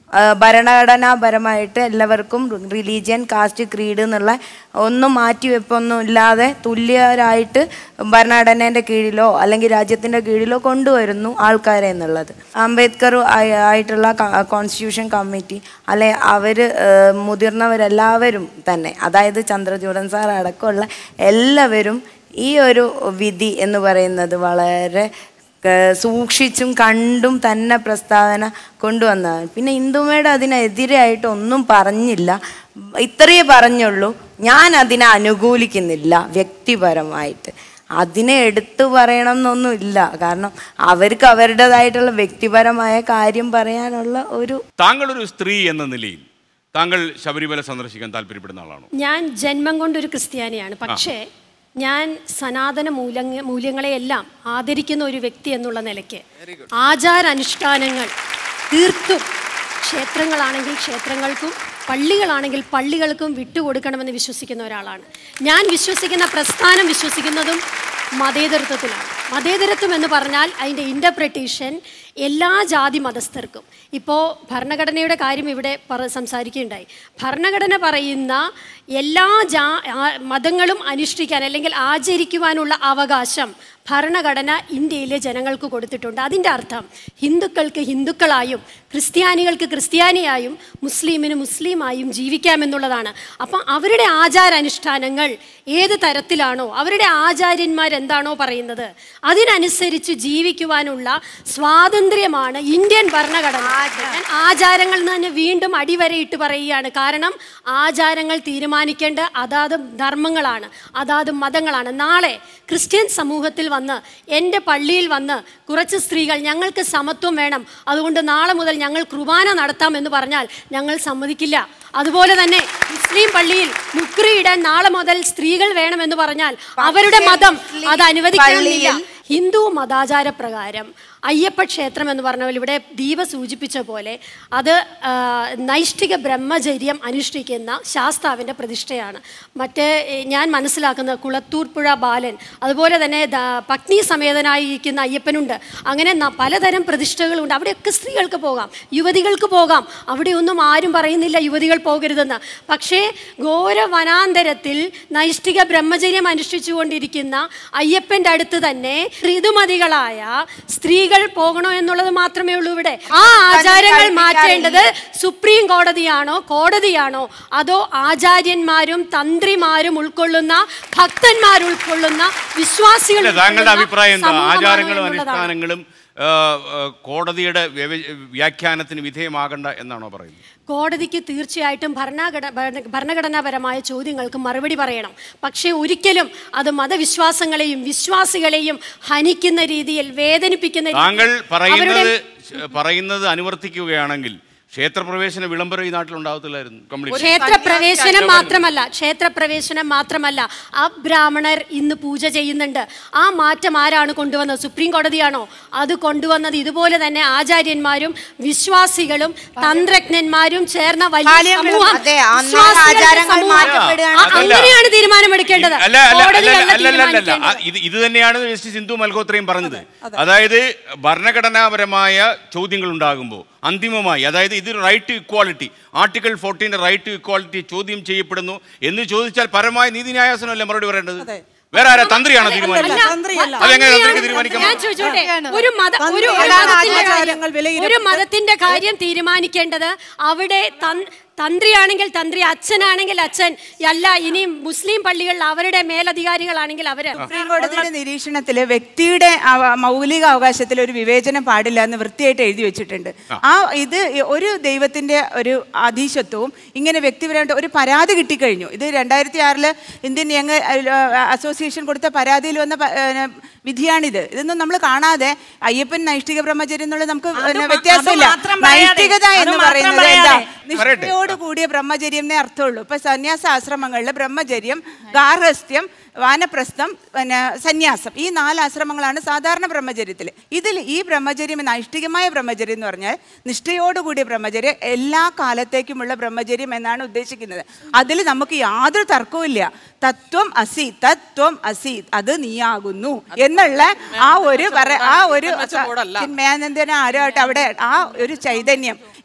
F: ആ, ഭരണഘടനാപരമായിട്ട് എല്ലാവർക്കും റിലീജിയൻ കാസ്റ്റ് ക്രീഡ് എന്നുള്ള ഒന്നും മാറ്റിവെപ്പൊന്നും ഇല്ലാതെ തുല്യരായിട്ട് ഭരണഘടനേൻ്റെ കീഴിലോ അല്ലെങ്കിൽ രാജ്യത്തിൻ്റെ കീഴിലോ കൊണ്ടുവരുന്നു ആൾക്കാരെ എന്നുള്ളത് അംബേദ്കർ ആയി- ആയിട്ടുള്ള കോൺസ്റ്റിറ്റ്യൂഷൻ കമ്മിറ്റി അല്ലെ അവർ മുതിർന്നവരെല്ലാവരും തന്നെ അതായത് ചന്ദ്രചൂഡൻ സാർ അടക്കമുള്ള എല്ലാവരും ഈ ഒരു വിധി എന്ന് പറയുന്നത് വളരെ ക- സൂക്ഷിച്ചും കണ്ടും തന്നെ പ്രസ്താവന കൊണ്ടുവന്നതാണ് പിന്നെ ഇന്ദുമയുടെ അതിനെതിരായിട്ട് ഒന്നും പറഞ്ഞില്ല ഇത്രയേ പറഞ്ഞുള്ളൂ ഞാൻ അതിനെ അനുകൂലിക്കുന്നില്ല വ്യക്തിപരമായിട്ട് അതിനെ എടുത്തു പറയണം എന്നൊന്നും ഇല്ല കാരണം അവർക്ക് അവരുടേതായിട്ടുള്ള വ്യക്തിപരമായ കാര്യം പറയാനുള്ള ഒരു
A: താങ്കളൊരു സ്ത്രീ എന്ന നിലയിൽ താങ്കൾ ശബരിമല സന്ദർശിക്കാൻ താല്പര്യപ്പെടുന്ന ആളാണോ
G: ഞാൻ ജന്മം കൊണ്ടൊരു ക്രിസ്ത്യാനിയാണ് പക്ഷേ ഞാൻ സനാതന മൂല്യങ്ങ മൂല്യങ്ങളെയെല്ലാം ആദരിക്കുന്ന ഒരു വ്യക്തി എന്നുള്ള നിലയ്ക്ക് ആചാരാനുഷ്ഠാനങ്ങൾ തീർത്തും ക്ഷേത്രങ്ങളാണെങ്കിൽ ക്ഷേത്രങ്ങൾക്കും പള്ളികളാണെങ്കിൽ പള്ളികൾക്കും വിട്ടുകൊടുക്കണമെന്ന് വിശ്വസിക്കുന്ന ഒരാളാണ് ഞാൻ വിശ്വസിക്കുന്ന പ്രസ്ഥാനം വിശ്വസിക്കുന്നതും മതേതരത്വത്തിലാണ് മതേതരത്വം എന്ന് പറഞ്ഞാൽ അതിൻ്റെ ഇൻ്റർപ്രിട്ടേഷൻ എല്ലാ ജാതി മതസ്ഥർക്കും ഇപ്പോൾ ഭരണഘടനയുടെ കാര്യം ഇവിടെ പറ സംസാരിക്കുകയുണ്ടായി ഭരണഘടന പറയുന്ന എല്ലാ ജാ ആ- മതങ്ങളും അനുഷ്ഠിക്കാൻ അല്ലെങ്കിൽ ആചരിക്കുവാനുള്ള അവകാശം ഭരണഘടന ഇന്ത്യയിലെ ജനങ്ങൾക്ക് കൊടുത്തിട്ടുണ്ട് അതിൻ്റെ അർത്ഥം ഹിന്ദുക്കൾക്ക് ഹിന്ദുക്കളായും ക്രിസ്ത്യാനികൾക്ക് ക്രിസ്ത്യാനിയായും മുസ്ലിമിന് മുസ്ലിമായും ജീവിക്കാമെന്നുള്ളതാണ് അപ്പം അവരുടെ ആചാരാനുഷ്ഠാനങ്ങൾ ഏത് തരത്തിലാണോ അവരുടെ ആചാര്യന്മാർ എന്താണോ പറയുന്നത് അതിനനുസരിച്ച് ജീവിക്കുവാനുള്ള സ്വാതന്ത്ര്യമാണ് ഇന്ത്യൻ ഭരണഘടന ഞാൻ ആചാരങ്ങൾ എന്ന് തന്നെ വീണ്ടും അടിവരയിട്ട് പറയുകയാണ് കാരണം ആചാരങ്ങൾ തീരുമാനിക്കേണ്ട അതാത് ധർമ്മങ്ങളാണ് അതാത് മതങ്ങളാണ് നാളെ ക്രിസ്ത്യൻ സമൂഹത്തിൽ വന്ന് എൻ്റെ പള്ളിയിൽ വന്ന് കുറച്ച് സ്ത്രീകൾ ഞങ്ങൾക്ക് സമത്വം വേണം അതുകൊണ്ട് നാളെ മുതൽ ഞങ്ങൾ കുർബാന നടത്താം എന്ന് പറഞ്ഞാൽ ഞങ്ങൾ സമ്മതിക്കില്ല അതുപോലെ തന്നെ മുസ്ലിം പള്ളിയിൽ മുക്രി ഇടാൻ നാളെ മുതൽ സ്ത്രീകൾ വേണമെന്ന് പറഞ്ഞാൽ അവരുടെ മതം അത് അനുവദിക്കണമെന്നില്ല ഹിന്ദു മതാചാര പ്രകാരം അയ്യപ്പ ക്ഷേത്രം എന്ന് പറഞ്ഞ പോലെ ഇവിടെ ദീപ സൂചിപ്പിച്ച പോലെ അത് ആ, നൈഷ്ഠിക ബ്രഹ്മചര്യം അനുഷ്ഠിക്കുന്ന ശാസ്താവിൻ്റെ പ്രതിഷ്ഠയാണ് മറ്റേ ഏ, ഞാൻ മനസ്സിലാക്കുന്ന കുളത്തൂർപ്പുഴ ബാലൻ അതുപോലെ തന്നെ ദാ- പത്നി സമേതനായിരിക്കുന്ന അയ്യപ്പനുണ്ട് അങ്ങനെ ന- പലതരം പ്രതിഷ്ഠകളുണ്ട് അവിടെയൊക്കെ സ്ത്രീകൾക്ക് പോകാം യുവതികൾക്ക് പോകാം അവിടെയൊന്നും ആരും പറയുന്നില്ല യുവതികൾ പോകരുതെന്ന് പക്ഷേ ഘോര വനാന്തരത്തിൽ നൈഷ്ഠിക ബ്രഹ്മചര്യം അനുഷ്ഠിച്ചുകൊണ്ടിരിക്കുന്ന അയ്യപ്പൻ്റെ അടുത്ത് തന്നെ ഋതുമതികളായ സ്ത്രീകൾ പോകണോ എന്നുള്ളത് മാത്രമേ ഉള്ളൂ ഇവിടെ ആ ആചാരങ്ങൾ മാറ്റേണ്ടത് സുപ്രീം കോടതിയാണോ കോടതിയാണോ അതോ ആചാര്യന്മാരും തന്ത്രിമാരും ഉൾക്കൊള്ളുന്ന ഭക്തന്മാർ ഉൾക്കൊള്ളുന്ന വിശ്വാസികൾ
A: അല്ല, താങ്കളുടെ
G: ഉൾക്കൊള്ളുന്ന
A: അഭിപ്രായം എന്താ
G: സമൂഹമാണോ
A: ആചാരങ്ങളും
G: എന്നുള്ളതാണ്.
A: അനുഷ്ഠാനങ്ങളും ആ, ആ, കോടതിയുടെ വ്യവ- വ്യാഖ്യാനത്തിന് വിധേയമാകണ്ട എന്നാണോ പറയുന്നത്
G: കോടതിക്ക് തീർച്ചയായിട്ടും ഭരണഘട ഭരണ- ഭരണഘടനാപരമായ ചോദ്യങ്ങൾക്ക് മറുപടി പറയണം പക്ഷേ ഒരിക്കലും അത് മതവിശ്വാസങ്ങളെയും വിശ്വാസികളെയും ഹനിക്കുന്ന രീതിയിൽ വേദനിപ്പിക്കുന്ന
A: താങ്കൾ
G: രീതിയിൽ
A: പറയുന്നത്
G: അവരുടെ
A: പറയുന്നത് അനുവർത്തിക്കുകയാണെങ്കിൽ ക്ഷേത്രപ്രവേശന വിളംബരം ഈ നാട്ടിൽ ഉണ്ടാവത്തില്ലായിരുന്നു കംപ്ലീറ്റ്
G: ക്ഷേത്രപ്രവേശനം മാത്രമല്ല ക്ഷേത്രപ്രവേശനം മാത്രമല്ല അബ്രാഹ്മണർ ഇന്ന് പൂജ ചെയ്യുന്നുണ്ട് ആ മാറ്റം ആരാണ് കൊണ്ടുവന്നത് സുപ്രീം കോടതിയാണോ അത് കൊണ്ടുവന്നത് ഇതുപോലെ തന്നെ ആചാര്യന്മാരും വിശ്വാസികളും തന്ത്രജ്ഞന്മാരും ചേർന്ന വലിയ
H: പാലിയം
G: സമൂഹം
H: അതെ, അന്ന്
G: വിശ്വാസികളുടെ
H: ആചാരങ്ങൾ
G: സമൂഹം.
H: മാറ്റപ്പെടുകയാണ്.
G: ആ,
A: അതല്ല.
G: അങ്ങനെയാണ് തീരുമാനമെടുക്കേണ്ടത്
A: അല്ല അല്ല അല്ല
G: കോടതിയല്ല
A: അല്ല അല്ല അല്ല
G: തീരുമാനിക്കേണ്ടത്.
A: ഇത് ഇത് തന്നെയാണ് ജസ്റ്റിസ് സിന്ധു മൽഹോത്രയും പറഞ്ഞത് അതായത് ഭരണഘടനാപരമായ ചോദ്യങ്ങൾ ഉണ്ടാകുമ്പോൾ അന്തിമമായി അതായത് ഇത് റൈറ്റ് ടു ഇക്വാളിറ്റി ആർട്ടിക്കിൾ ഫോർട്ടീൻ്റെ റൈറ്റ് ടു ഇക്വാളിറ്റി ചോദ്യം ചെയ്യപ്പെടുന്നു എന്ന് ചോദിച്ചാൽ പരമായ നീതിന്യായാസനമല്ലേ മറുപടി പറയേണ്ടത് വേറെ ആരാ തന്ത്രിയാണോ തീരുമാനിക്കുന്നത്
C: തന്ത്രിയല്ല.
A: അതെങ്ങനെ തന്ത്രിക്ക്
G: തന്ത്രിയാണ്
A: തീരുമാനിക്കാൻ
G: ഞാൻ ചോദിച്ചോട്ടെ ഒരു മത ഒരു ഒരു
C: തന്ത്രിയാണ്
G: മതത്തിന്റെ
C: ആചാരങ്ങൾ
G: കാര്യം
C: വിലയിരുത്തുന്നത്.
G: ഒരു മതത്തിന്റെ കാര്യം തീരുമാനിക്കേണ്ടത് അവിടെ തൻ- തന്ത്രിയാണെങ്കിൽ തന്ത്രി അച്ഛനാണെങ്കിൽ അച്ഛൻ അല്ല ഇനി മുസ്ലിം പള്ളികളിൽ അവരുടെ മേലധികാരികളാണെങ്കിൽ അവര്
H: സുപ്രീം കോടതിയുടെ നിരീക്ഷണത്തിൽ വ്യക്തിയുടെ അവ- മൗലിക അവകാശത്തിൽ ഒരു വിവേചനം പാടില്ല എന്ന് വൃത്തിയായിട്ട് എഴുതി വെച്ചിട്ടുണ്ട് ആ ഇത് ഒരു ദൈവത്തിന്റെ ഒരു അധീശത്വവും ഇങ്ങനെ വ്യക്തിപരമായിട്ട് ഒരു പരാതി കിട്ടിക്കഴിഞ്ഞു ഇത് രണ്ടായിരത്തി ആറില് ഇന്ത്യൻ യങ് അസോസിയേഷൻ കൊടുത്ത പരാതിയിൽ വന്ന പ- ഏ, വിധിയാണിത് ഇതൊന്നും നമ്മൾ കാണാതെ അയ്യപ്പൻ നൈഷ്ഠിക ബ്രഹ്മചര്യം എന്നുള്ളത് നമുക്ക് പിന്നെ
I: അത്
H: വ്യത്യാസമില്ല
I: മാത്രം പറയാതെ,
H: നൈഷ്ഠികത
I: അത്
H: എന്ന്
I: മാത്രം
H: പറയുന്നത് എന്താ
I: പറയാതെ.
H: നിഷ്ഠയോട് കൂടിയ ബ്രഹ്മചര്യം എന്നേ അർത്ഥമുള്ളൂ ഇപ്പൊ സന്യാസ ആശ്രമങ്ങളിൽ ബ്രഹ്മചര്യം ഗാർഹസ്ഥ്യം വാനപ്രസ്ഥം പിന്നെ സന്യാസം ഈ നാല് ആശ്രമങ്ങളാണ് സാധാരണ ബ്രഹ്മചര്യത്തിൽ ഇതിൽ ഈ ബ്രഹ്മചര്യം നൈഷ്ഠികമായ ബ്രഹ്മചര്യം എന്ന് പറഞ്ഞാൽ നിഷ്ഠയോടുകൂടിയ ബ്രഹ്മചര്യം എല്ലാ കാലത്തേക്കുമുള്ള ബ്രഹ്മചര്യം എന്നാണ് ഉദ്ദേശിക്കുന്നത് അതിൽ നമുക്ക് യാതൊരു തർക്കവുമില്ല തത്വം അസി തത്വം അസി അത് നീയാകുന്നു എന്നുള്ള ആ ഒരു പറ- ആ ഒരു ചിന്മയാനന്ദന ആരോട്ട് അവിടെ ആ ഒരു ചൈതന്യം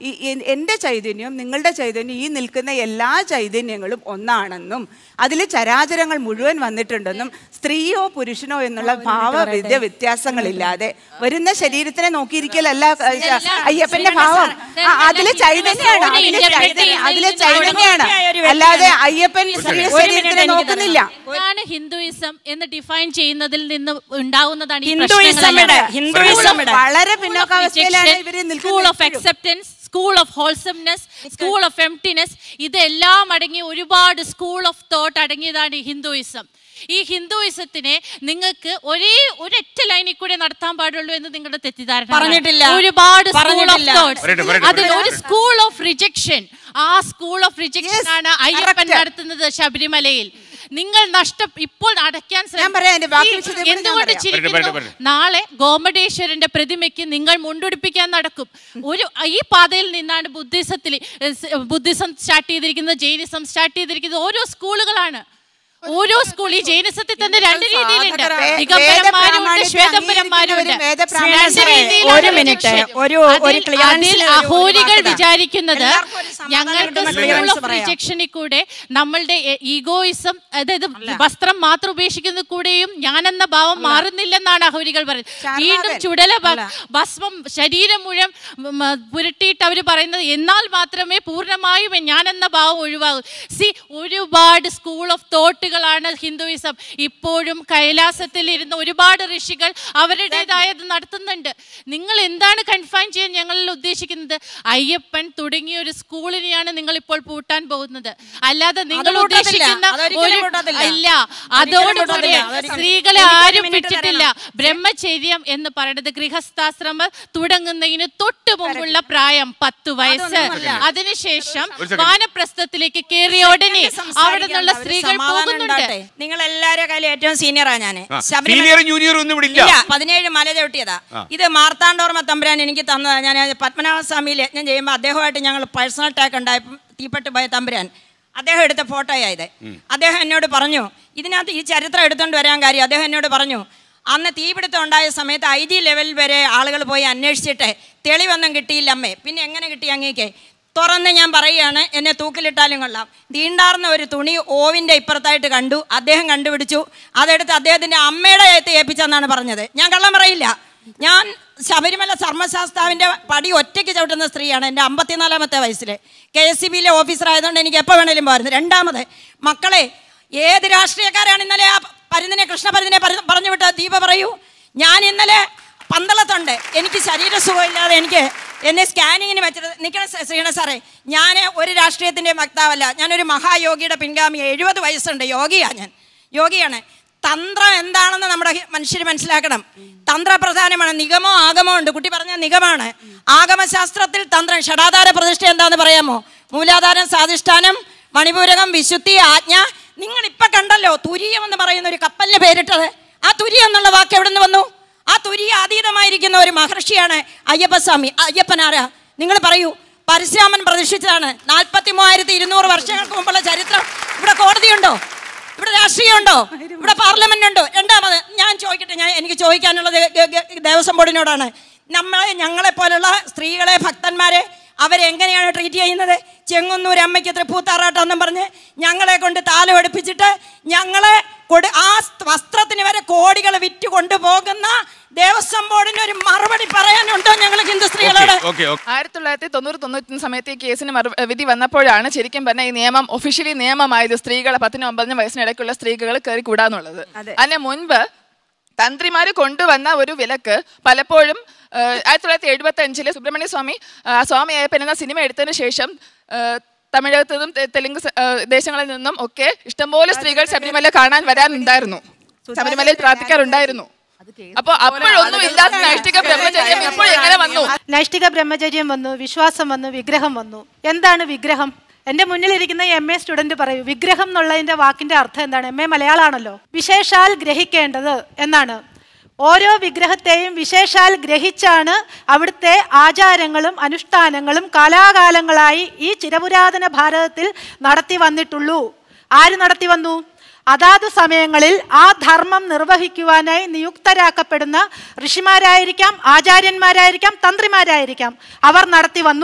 H: ഈ എ- എൻ്റെ ചൈതന്യവും നിങ്ങളുടെ ചൈതന്യം ഈ നിൽക്കുന്ന എല്ലാ ചൈതന്യങ്ങളും ഒന്നാണെന്നും അതിൽ ചരാചരങ്ങൾ മുഴുവൻ വന്നിട്ടുണ്ടെന്നും സ്ത്രീയോ പുരുഷനോ എന്നുള്ള ഭാവവിദ്യ വ്യത്യാസങ്ങളില്ലാതെ വരുന്ന ശരീരത്തിനെ നോക്കിയിരിക്കലല്ല ആ, അയ്യപ്പന്റെ ഭാവം ആ, അതില് ചൈതന്യാണ് അതില് ചൈതന്യം അതില് ചൈതന്യാണ് അല്ലാതെ അയ്യപ്പൻ സ്ത്രീ ശരീരത്തിനെ നോക്കുന്നില്ല
E: ഇതാണ് ഹിന്ദുയിസം എന്ന് ഡിഫൈൻ ചെയ്യുന്നതിൽ നിന്ന് ഉണ്ടാവുന്നതാണ് ഈ
I: ഹിന്ദുയിസം ഇവിടെ, ഹിന്ദുയിസം ഇവിടെ.
H: വളരെ പിന്നോക്കാവസ്ഥയിലാണ് ഇവര്
E: സ്കൂൾ ഓഫ്
H: നിൽക്കുന്നത്
E: acceptance school of wholesomeness school of emptiness ഇതെല്ലാം അടങ്ങിയ ഒരുപാട് സ്കൂൾ ഓഫ് തോട്ട് അടങ്ങിയതാണ് ഈ ഹിന്ദുയിസം ഈ ഹിന്ദുയിസത്തിനെ നിങ്ങൾക്ക് ഒരേ ഒരൊറ്റ ലൈനിൽ കൂടെ നടത്താൻ പാടുള്ളൂ എന്ന് നിങ്ങളുടെ തെറ്റിദ്ധാരണ
I: പറഞ്ഞിട്ടില്ല.
E: ഒരുപാട് സ്കൂൾ ഓഫ്
I: പറഞ്ഞിട്ടില്ല.
E: തോട്ട്സ്
A: പറയട്ടെ, പറയട്ടെ,
E: അതിൽ ഒരു
A: പറയട്ടെ.
E: സ്കൂൾ ഓഫ് റിജക്ഷൻ ആ സ്കൂൾ ഓഫ് റിജക്ഷൻ ആണ് അയ്യപ്പൻ നടത്തുന്നത് ശബരിമലയിൽ നിങ്ങൾ നഷ്ടം ഇപ്പോൾ അടയ്ക്കാൻ
H: ഞാൻ പറയാം, എന്റെ ബാക്കി
E: ഈ-
H: വിശദീകരണം ഞാൻ
E: എന്തുകൊണ്ട്
H: പറയാം.
E: ചിരിക്കുന്നു
A: പറയട്ടെ, പറയട്ടെ.
E: നാളെ ഗോമടേശ്വരന്റെ പ്രതിമയ്ക്ക് നിങ്ങൾ മുണ്ടുടിപ്പിക്കാൻ നടക്കും ഒരു ഈ പാതയിൽ നിന്നാണ് ബുദ്ധിസത്തിൽ ബുദ്ധിസം സ്റ്റാർട്ട് ചെയ്തിരിക്കുന്നത് ജൈനിസം സ്റ്റാർട്ട് ചെയ്തിരിക്കുന്നത് ഓരോ സ്കൂളുകളാണ് ഓരോ സ്കൂൾ ഈ ജൈനിസത്തിൽ തന്നെ രണ്ട് രീതിയിലുണ്ട്
H: വേ-
E: ദിഗംബരന്മാരുണ്ട്
H: വേദപ്രാമാണ്യത്തെ
E: ശ്വേതംബരന്മാരുണ്ട്
H: അംഗീകരിക്കുന്നവരും വേദപ്രാമാണ്യം
E: രണ്ട്
H: സാറേ,
E: രീതിയിലാണ്
I: ഒരു മിനിറ്റ്,
E: rejection.
I: ഒരു- ഒരു
E: അതിൽ-
I: clearance
E: അതിൽ
I: ല് ഒരു- ഒരു
E: അഹോരികൾ
I: വാക്ക്
E: വിചാരിക്കുന്നത്
I: എല്ലാവർക്കും ഒരു സമാധാനം
E: ഞങ്ങൾക്ക്
I: കിട്ടുന്ന
E: സ്കൂൾ
I: clearance
E: ഓഫ്
I: പറയാം.
E: റിജക്ഷനിൽ കൂടെ നമ്മളുടെ ഈഗോയിസം അതായത് വസ്ത്രം മാത്രം ഉപേക്ഷിക്കുന്ന കൂടെയും ഞാനെന്ന ഭാവം മാറുന്നില്ലെന്നാണ് അഹോരികൾ പറയുന്നത് വീണ്ടും ചുടല ഭ- ഭസ്മം ശരീരം മുഴുവൻ ഉം, ഉം, പുരട്ടിയിട്ട് അവർ പറയുന്നത് എന്നാൽ മാത്രമേ പൂർണ്ണമായും ഞാനെന്ന ഭാവം ഒഴിവാകൂ സി ഒരുപാട് സ്കൂൾ ഓഫ് തോട്ടുകളാണ് ഹിന്ദുയിസം ഇപ്പോഴും കൈലാസത്തിൽ ഇരുന്ന ഒരുപാട് ഋഷികൾ അവരുടേതായത് നടത്തുന്നുണ്ട് നിങ്ങൾ എന്താണ് കൺഫൈൻ ചെയ്യാൻ ഞങ്ങളിൽ ഉദ്ദേശിക്കുന്നത് അയ്യപ്പൻ തുടങ്ങിയ ഒരു സ്കൂളിനെയാണ് നിങ്ങൾ ഇപ്പോൾ പൂട്ടാൻ പോകുന്നത് അല്ലാതെ നിങ്ങൾ
I: പൂട്ടത്തില്ല.
E: ഉദ്ദേശിക്കുന്ന
I: അതൊരിക്കലും
E: ഒരു
I: പൂട്ടത്തില്ല.
E: ഇല്ല
I: ഒരിക്കലും
E: അതോടുകൂടി
I: പൂട്ടത്തില്ല. അതൊരിക്കലും.
E: സ്ത്രീകളെ
I: എനിക്കൊരു
E: ആരും
I: minute
E: വിട്ടിട്ടില്ല ബ്രഹ്മചര്യം എന്ന് പറയുന്നത് ഗൃഹസ്ഥാശ്രമം തുടങ്ങുന്നതിന് തൊട്ട് മുമ്പുള്ള പ്രായം പത്ത് വയസ്സ് അതിനുശേഷം
A: ഒരു second.
E: വാനപ്രസ്ഥത്തിലേക്ക് കയറിയ ഉടനെ അവിടെ നിന്നുള്ള സ്ത്രീകൾ പോകുന്നുണ്ട്
I: നിങ്ങൾ എല്ലാവരുടെ കയ്യിലും ഏറ്റവും സീനിയറാ ഞാൻ
A: ആ, സീനിയറും ജൂനിയറും ഒന്നും ഇവിടെ ഇല്ല
I: ഇല്ല പതിനേഴ് മല ചവിട്ടിയതാ ഇത് മാർത്താണ്ഡോർമ്മ തമ്പുരാൻ എനിക്ക് തന്നതാ ഞാൻ പത്മനാഭസ്വാമിയിൽ യജ്ഞം ചെയ്യുമ്പോൾ അദ്ദേഹമായിട്ട് ഞങ്ങൾ പേഴ്സണൽ ടാക്ക് ഉണ്ടായപ്പോൾ തീപ്പെട്ട് പോയ തമ്പുരാൻ അദ്ദേഹം എടുത്ത ഫോട്ടോയായത് അദ്ദേഹം എന്നോട് പറഞ്ഞു ഇതിനകത്ത് ഈ ചരിത്രം എടുത്തുകൊണ്ട് വരാൻ കാര്യം അദ്ദേഹം എന്നോട് പറഞ്ഞു അന്ന് തീപിടുത്തം ഉണ്ടായ സമയത്ത് ഐ ജി ലെവൽ വരെ ആളുകൾ പോയി അന്വേഷിച്ചിട്ട് തെളിവൊന്നും കിട്ടിയില്ല അമ്മേ പിന്നെ എങ്ങനെ കിട്ടി അങ്ങേക്ക് തുറന്ന് ഞാൻ പറയുകയാണ് എന്നെ തൂക്കിലിട്ടാലും കൊള്ളാം തീണ്ടാർന്ന ഒരു തുണി ഓവിൻ്റെ ഇപ്പുറത്തായിട്ട് കണ്ടു അദ്ദേഹം കണ്ടുപിടിച്ചു അതെടുത്ത് അദ്ദേഹത്തിൻ്റെ അമ്മയുടെ കയത്ത് ഏൽപ്പിച്ചെന്നാണ് പറഞ്ഞത് ഞാൻ കള്ളം പറയില്ല ഞാൻ ശബരിമല ധർമ്മശാസ്താവിൻ്റെ പടി ഒറ്റയ്ക്ക് ചവിട്ടുന്ന സ്ത്രീയാണ് എൻ്റെ അമ്പത്തിനാലാമത്തെ വയസ്സിൽ കെ എസ് സി ബിയിലെ ഓഫീസർ ആയതുകൊണ്ട് എനിക്ക് എപ്പോൾ വേണേലും പോയിരുന്നു രണ്ടാമത് മക്കളെ ഏത് രാഷ്ട്രീയക്കാരാണ് ഇന്നലെ ആ പരുന്നിനെ കൃഷ്ണപരുന്നിനെ പറ- പറഞ്ഞു വിട്ട ദീപ പറയൂ ഞാൻ ഇന്നലെ പന്തളത്തുണ്ട് എനിക്ക് ശരീരസുഖമില്ലാതെ എനിക്ക് എന്നെ സ്കാനിങ്ങിന് വെച്ചത് നിൽക്കണ ശ്രീണ സാറേ ഞാൻ ഒരു രാഷ്ട്രീയത്തിൻ്റെ വക്താവല്ല ഞാനൊരു മഹായോഗിയുടെ പിൻഗാമി എഴുപത് വയസ്സുണ്ട് യോഗിയാണ് ഞാൻ യോഗിയാണ് തന്ത്രം എന്താണെന്ന് നമ്മുടെ മനുഷ്യർ മനസ്സിലാക്കണം തന്ത്രപ്രധാനമാണ് നിഗമോ ആഗമോ ഉണ്ട് കുട്ടി പറഞ്ഞ നിഗമാണ് ആഗമശാസ്ത്രത്തിൽ തന്ത്രം ഷടാധാര പ്രതിഷ്ഠ എന്താന്ന് പറയാമോ മൂലാധാരം സാധിഷ്ഠാനം മണിപൂരകം വിശുദ്ധി ആജ്ഞ നിങ്ങൾ ഇപ്പൊ കണ്ടല്ലോ തുരിയം എന്ന് പറയുന്ന ഒരു കപ്പലിന് പേരിട്ടത് ആ തുരിയം എന്നുള്ള വാക്ക് എവിടെ നിന്ന് വന്നു ആ തുരിയ അതീതമായിരിക്കുന്ന ഒരു മഹർഷിയാണ് അയ്യപ്പസ്വാമി അയ്യപ്പനാരാ നിങ്ങൾ പറയൂ പരശുരാമൻ പ്രതിഷ്ഠിച്ചതാണ് നാൽപ്പത്തി മൂവായിരത്തി ഇരുന്നൂറ് വർഷങ്ങൾക്ക് മുമ്പുള്ള ചരിത്രം ഇവിടെ കോടതിയുണ്ടോ ഇവിടെ രാഷ്ട്രീയമുണ്ടോ ഇവിടെ പാർലമെന്റ് ഉണ്ടോ രണ്ടാമത് ഞാൻ ചോദിക്കട്ടെ ഞാൻ എനിക്ക് ചോദിക്കാനുള്ളത് ഗ- ഗ- ദേവസ്വം ബോർഡിനോടാണ് നമ്മളെ ഞങ്ങളെ പോലുള്ള സ്ത്രീകളെ ഭക്തന്മാരെ അവരെങ്ങനെയാണ് ട്രീറ്റ് ചെയ്യുന്നത് ചെങ്ങന്നൂർ അമ്മയ്ക്ക് തൃപ്പൂത്താറാട്ടെന്നും പറഞ്ഞ് ഞങ്ങളെ കൊണ്ട് താലം എടുപ്പിച്ചിട്ട് ഞങ്ങളെ കൊടു ആ വസ്ത്രത്തിന് വരെ കോടികൾ വിറ്റ് കൊണ്ടുപോകുന്ന ദേവസ്വം ബോർഡിന് ഒരു മറുപടി പറയാനുണ്ടോ ഞങ്ങൾ ഹിന്ദു സ്ത്രീകളോട്
A: ഓക്കെ ഓക്കെ
J: ആയിരത്തി തൊള്ളായിരത്തി തൊണ്ണൂറ് തൊണ്ണൂറ്റി സമയത്ത് ഈ കേസിന് മറു വിധി വന്നപ്പോഴാണ് ശരിക്കും പറഞ്ഞാൽ ഈ നിയമം ഒഫീഷ്യലി നിയമമായത് സ്ത്രീകളെ പത്തിനും ഒമ്പതിനും വയസ്സിനിടയ്ക്കുള്ള സ്ത്രീകൾ കയറി കൂടാന്നുള്ളത് അതിന് മുൻപ് തന്ത്രിമാർ കൊണ്ടുവന്ന ഒരു വിലക്ക് പലപ്പോഴും ആ, ആയിരത്തി തൊള്ളായിരത്തി എഴുപത്തി അഞ്ചില് സുബ്രഹ്മണ്യ സ്വാമി ആ, സ്വാമി അയ്യപ്പൻ എന്ന സിനിമ എടുത്തതിന് ശേഷം ആ, തമിഴകത്തു നിന്നും തെ- തെലുങ്ക് സ- ആ, ദേശങ്ങളിൽ നിന്നും ഒക്കെ ഇഷ്ടംപോലെ സ്ത്രീകൾ ശബരിമല കാണാൻ വരാനുണ്ടായിരുന്നു ശബരിമലയിൽ പ്രാർത്ഥിക്കാറുണ്ടായിരുന്നു അപ്പൊ അപ്പോഴൊന്നും ഇല്ലാത്ത നൈഷ്ഠിക ബ്രഹ്മചര്യം ഇപ്പോൾ എങ്ങനെ വന്നു
K: നൈഷ്ഠിക ബ്രഹ്മചര്യം വന്നു വിശ്വാസം വന്നു വിഗ്രഹം വന്നു എന്താണ് വിഗ്രഹം എന്റെ മുന്നിലിരിക്കുന്ന എം എ സ്റ്റുഡന്റ് പറയൂ വിഗ്രഹം എന്നുള്ളതിന്റെ വാക്കിന്റെ അർത്ഥം എന്താണ് എം എ മലയാളാണല്ലോ വിശേഷാൽ ഗ്രഹിക്കേണ്ടത് എന്നാണ് ഓരോ വിഗ്രഹത്തെയും വിശേഷാൽ ഗ്രഹിച്ചാണ് അവിടുത്തെ ആചാരങ്ങളും അനുഷ്ഠാനങ്ങളും കാലാകാലങ്ങളായി ഈ ചിരപുരാതന ഭാരതത്തിൽ നടത്തി വന്നിട്ടുള്ളൂ ആര് നടത്തി വന്നു അതാതു സമയങ്ങളിൽ ആ ധർമ്മം നിർവഹിക്കുവാനായി നിയുക്തരാക്കപ്പെടുന്ന ഋഷിമാരായിരിക്കാം ആചാര്യന്മാരായിരിക്കാം തന്ത്രിമാരായിരിക്കാം അവർ നടത്തി വന്നു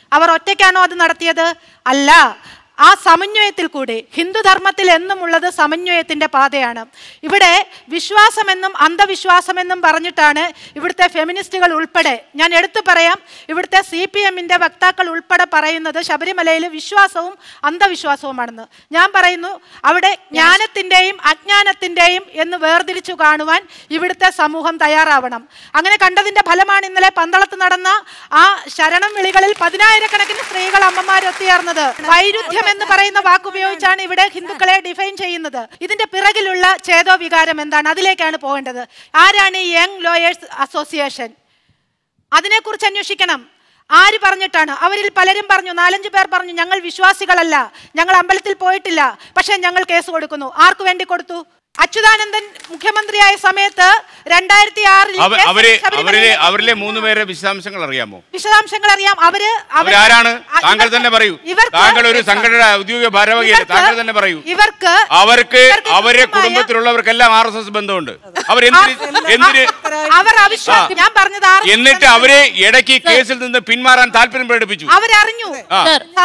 K: അവർ ഒറ്റയ്ക്കാണോ അത് നടത്തിയത് അല്ല ആ സമന്വയത്തിൽ കൂടി ഹിന്ദുധർമ്മത്തിൽ എന്നും ഉള്ളത് സമന്വയത്തിന്റെ പാതയാണ് ഇവിടെ വിശ്വാസമെന്നും അന്ധവിശ്വാസമെന്നും പറഞ്ഞിട്ടാണ് ഇവിടുത്തെ ഫെമിനിസ്റ്റുകൾ ഉൾപ്പെടെ ഞാൻ എടുത്തു പറയാം ഇവിടുത്തെ സി പി എമ്മിന്റെ വക്താക്കൾ ഉൾപ്പെടെ പറയുന്നത് ശബരിമലയിൽ വിശ്വാസവും അന്ധവിശ്വാസവുമാണെന്ന് ഞാൻ പറയുന്നു അവിടെ ജ്ഞാനത്തിന്റെയും അജ്ഞാനത്തിന്റെയും എന്ന് വേർതിരിച്ചു കാണുവാൻ ഇവിടുത്തെ സമൂഹം തയ്യാറാവണം അങ്ങനെ കണ്ടതിന്റെ ഫലമാണ് ഇന്നലെ പന്തളത്ത് നടന്ന ആ ശരണം വിളികളിൽ പതിനായിരക്കണക്കിന് സ്ത്രീകൾ അമ്മമാരൊത്തുചേർന്നത് വൈരുദ്ധ്യം എന്ന് പറയുന്ന വാക്കുപയോഗിച്ചാണ് ഇവിടെ ഹിന്ദുക്കളെ ഡിഫൈൻ ചെയ്യുന്നത് ഇതിന്റെ പിറകിലുള്ള ചേതോ വികാരം എന്താണ് അതിലേക്കാണ് പോകേണ്ടത് ആരാണ് ഈ യങ് ലോയേഴ്സ് അസോസിയേഷൻ അതിനെക്കുറിച്ച് അന്വേഷിക്കണം ആര് പറഞ്ഞിട്ടാണ് അവരിൽ പലരും പറഞ്ഞു നാലഞ്ച് പേർ പറഞ്ഞു ഞങ്ങൾ വിശ്വാസികളല്ല ഞങ്ങൾ അമ്പലത്തിൽ പോയിട്ടില്ല പക്ഷേ ഞങ്ങൾ കേസ് കൊടുക്കുന്നു ആർക്കു വേണ്ടി കൊടുത്തു അച്യുതാനന്ദൻ മുഖ്യമന്ത്രിയായ സമയത്ത് രണ്ടായിരത്തി ആറിൽ
A: അവ- അവരെ അവരിലെ അവരിലെ മൂന്ന് പേരെ വിശദാംശങ്ങൾ അറിയാമോ
K: വിശദാംശങ്ങൾ അറിയാം അവര് അവര്
A: അവരാരാണ്
K: ആ,
A: താങ്കൾ
K: ഇവർക്ക്
A: തന്നെ പറയൂ
K: ഇവർക്ക്
A: താങ്കൾ ഒരു സംഘടന ഔദ്യോഗിക ഭാരവാഹിയല്ലേ
K: ഇവർക്ക്
A: താങ്കൾ തന്നെ പറയൂ
K: ഇവർക്ക്
A: അവർക്ക്
K: ഇവർക്ക്
A: അവരെ
K: കൃത്യമായ-
A: കുടുംബത്തിലുള്ളവർക്കെല്ലാം ആർ എസ് എസ് ബന്ധമുണ്ട് അവരെന്തിന് എന്തിന്
K: അവർ അവിശ്വാസം ഞാൻ പറഞ്ഞത് ആർ-
A: എന്നിട്ട് അവരെ ഇടയ്ക്ക് കേസിൽ നിന്ന് പിന്മാറാൻ താല്പര്യം പ്രകടിപ്പിച്ചു
K: അവരറിഞ്ഞു
A: ആ.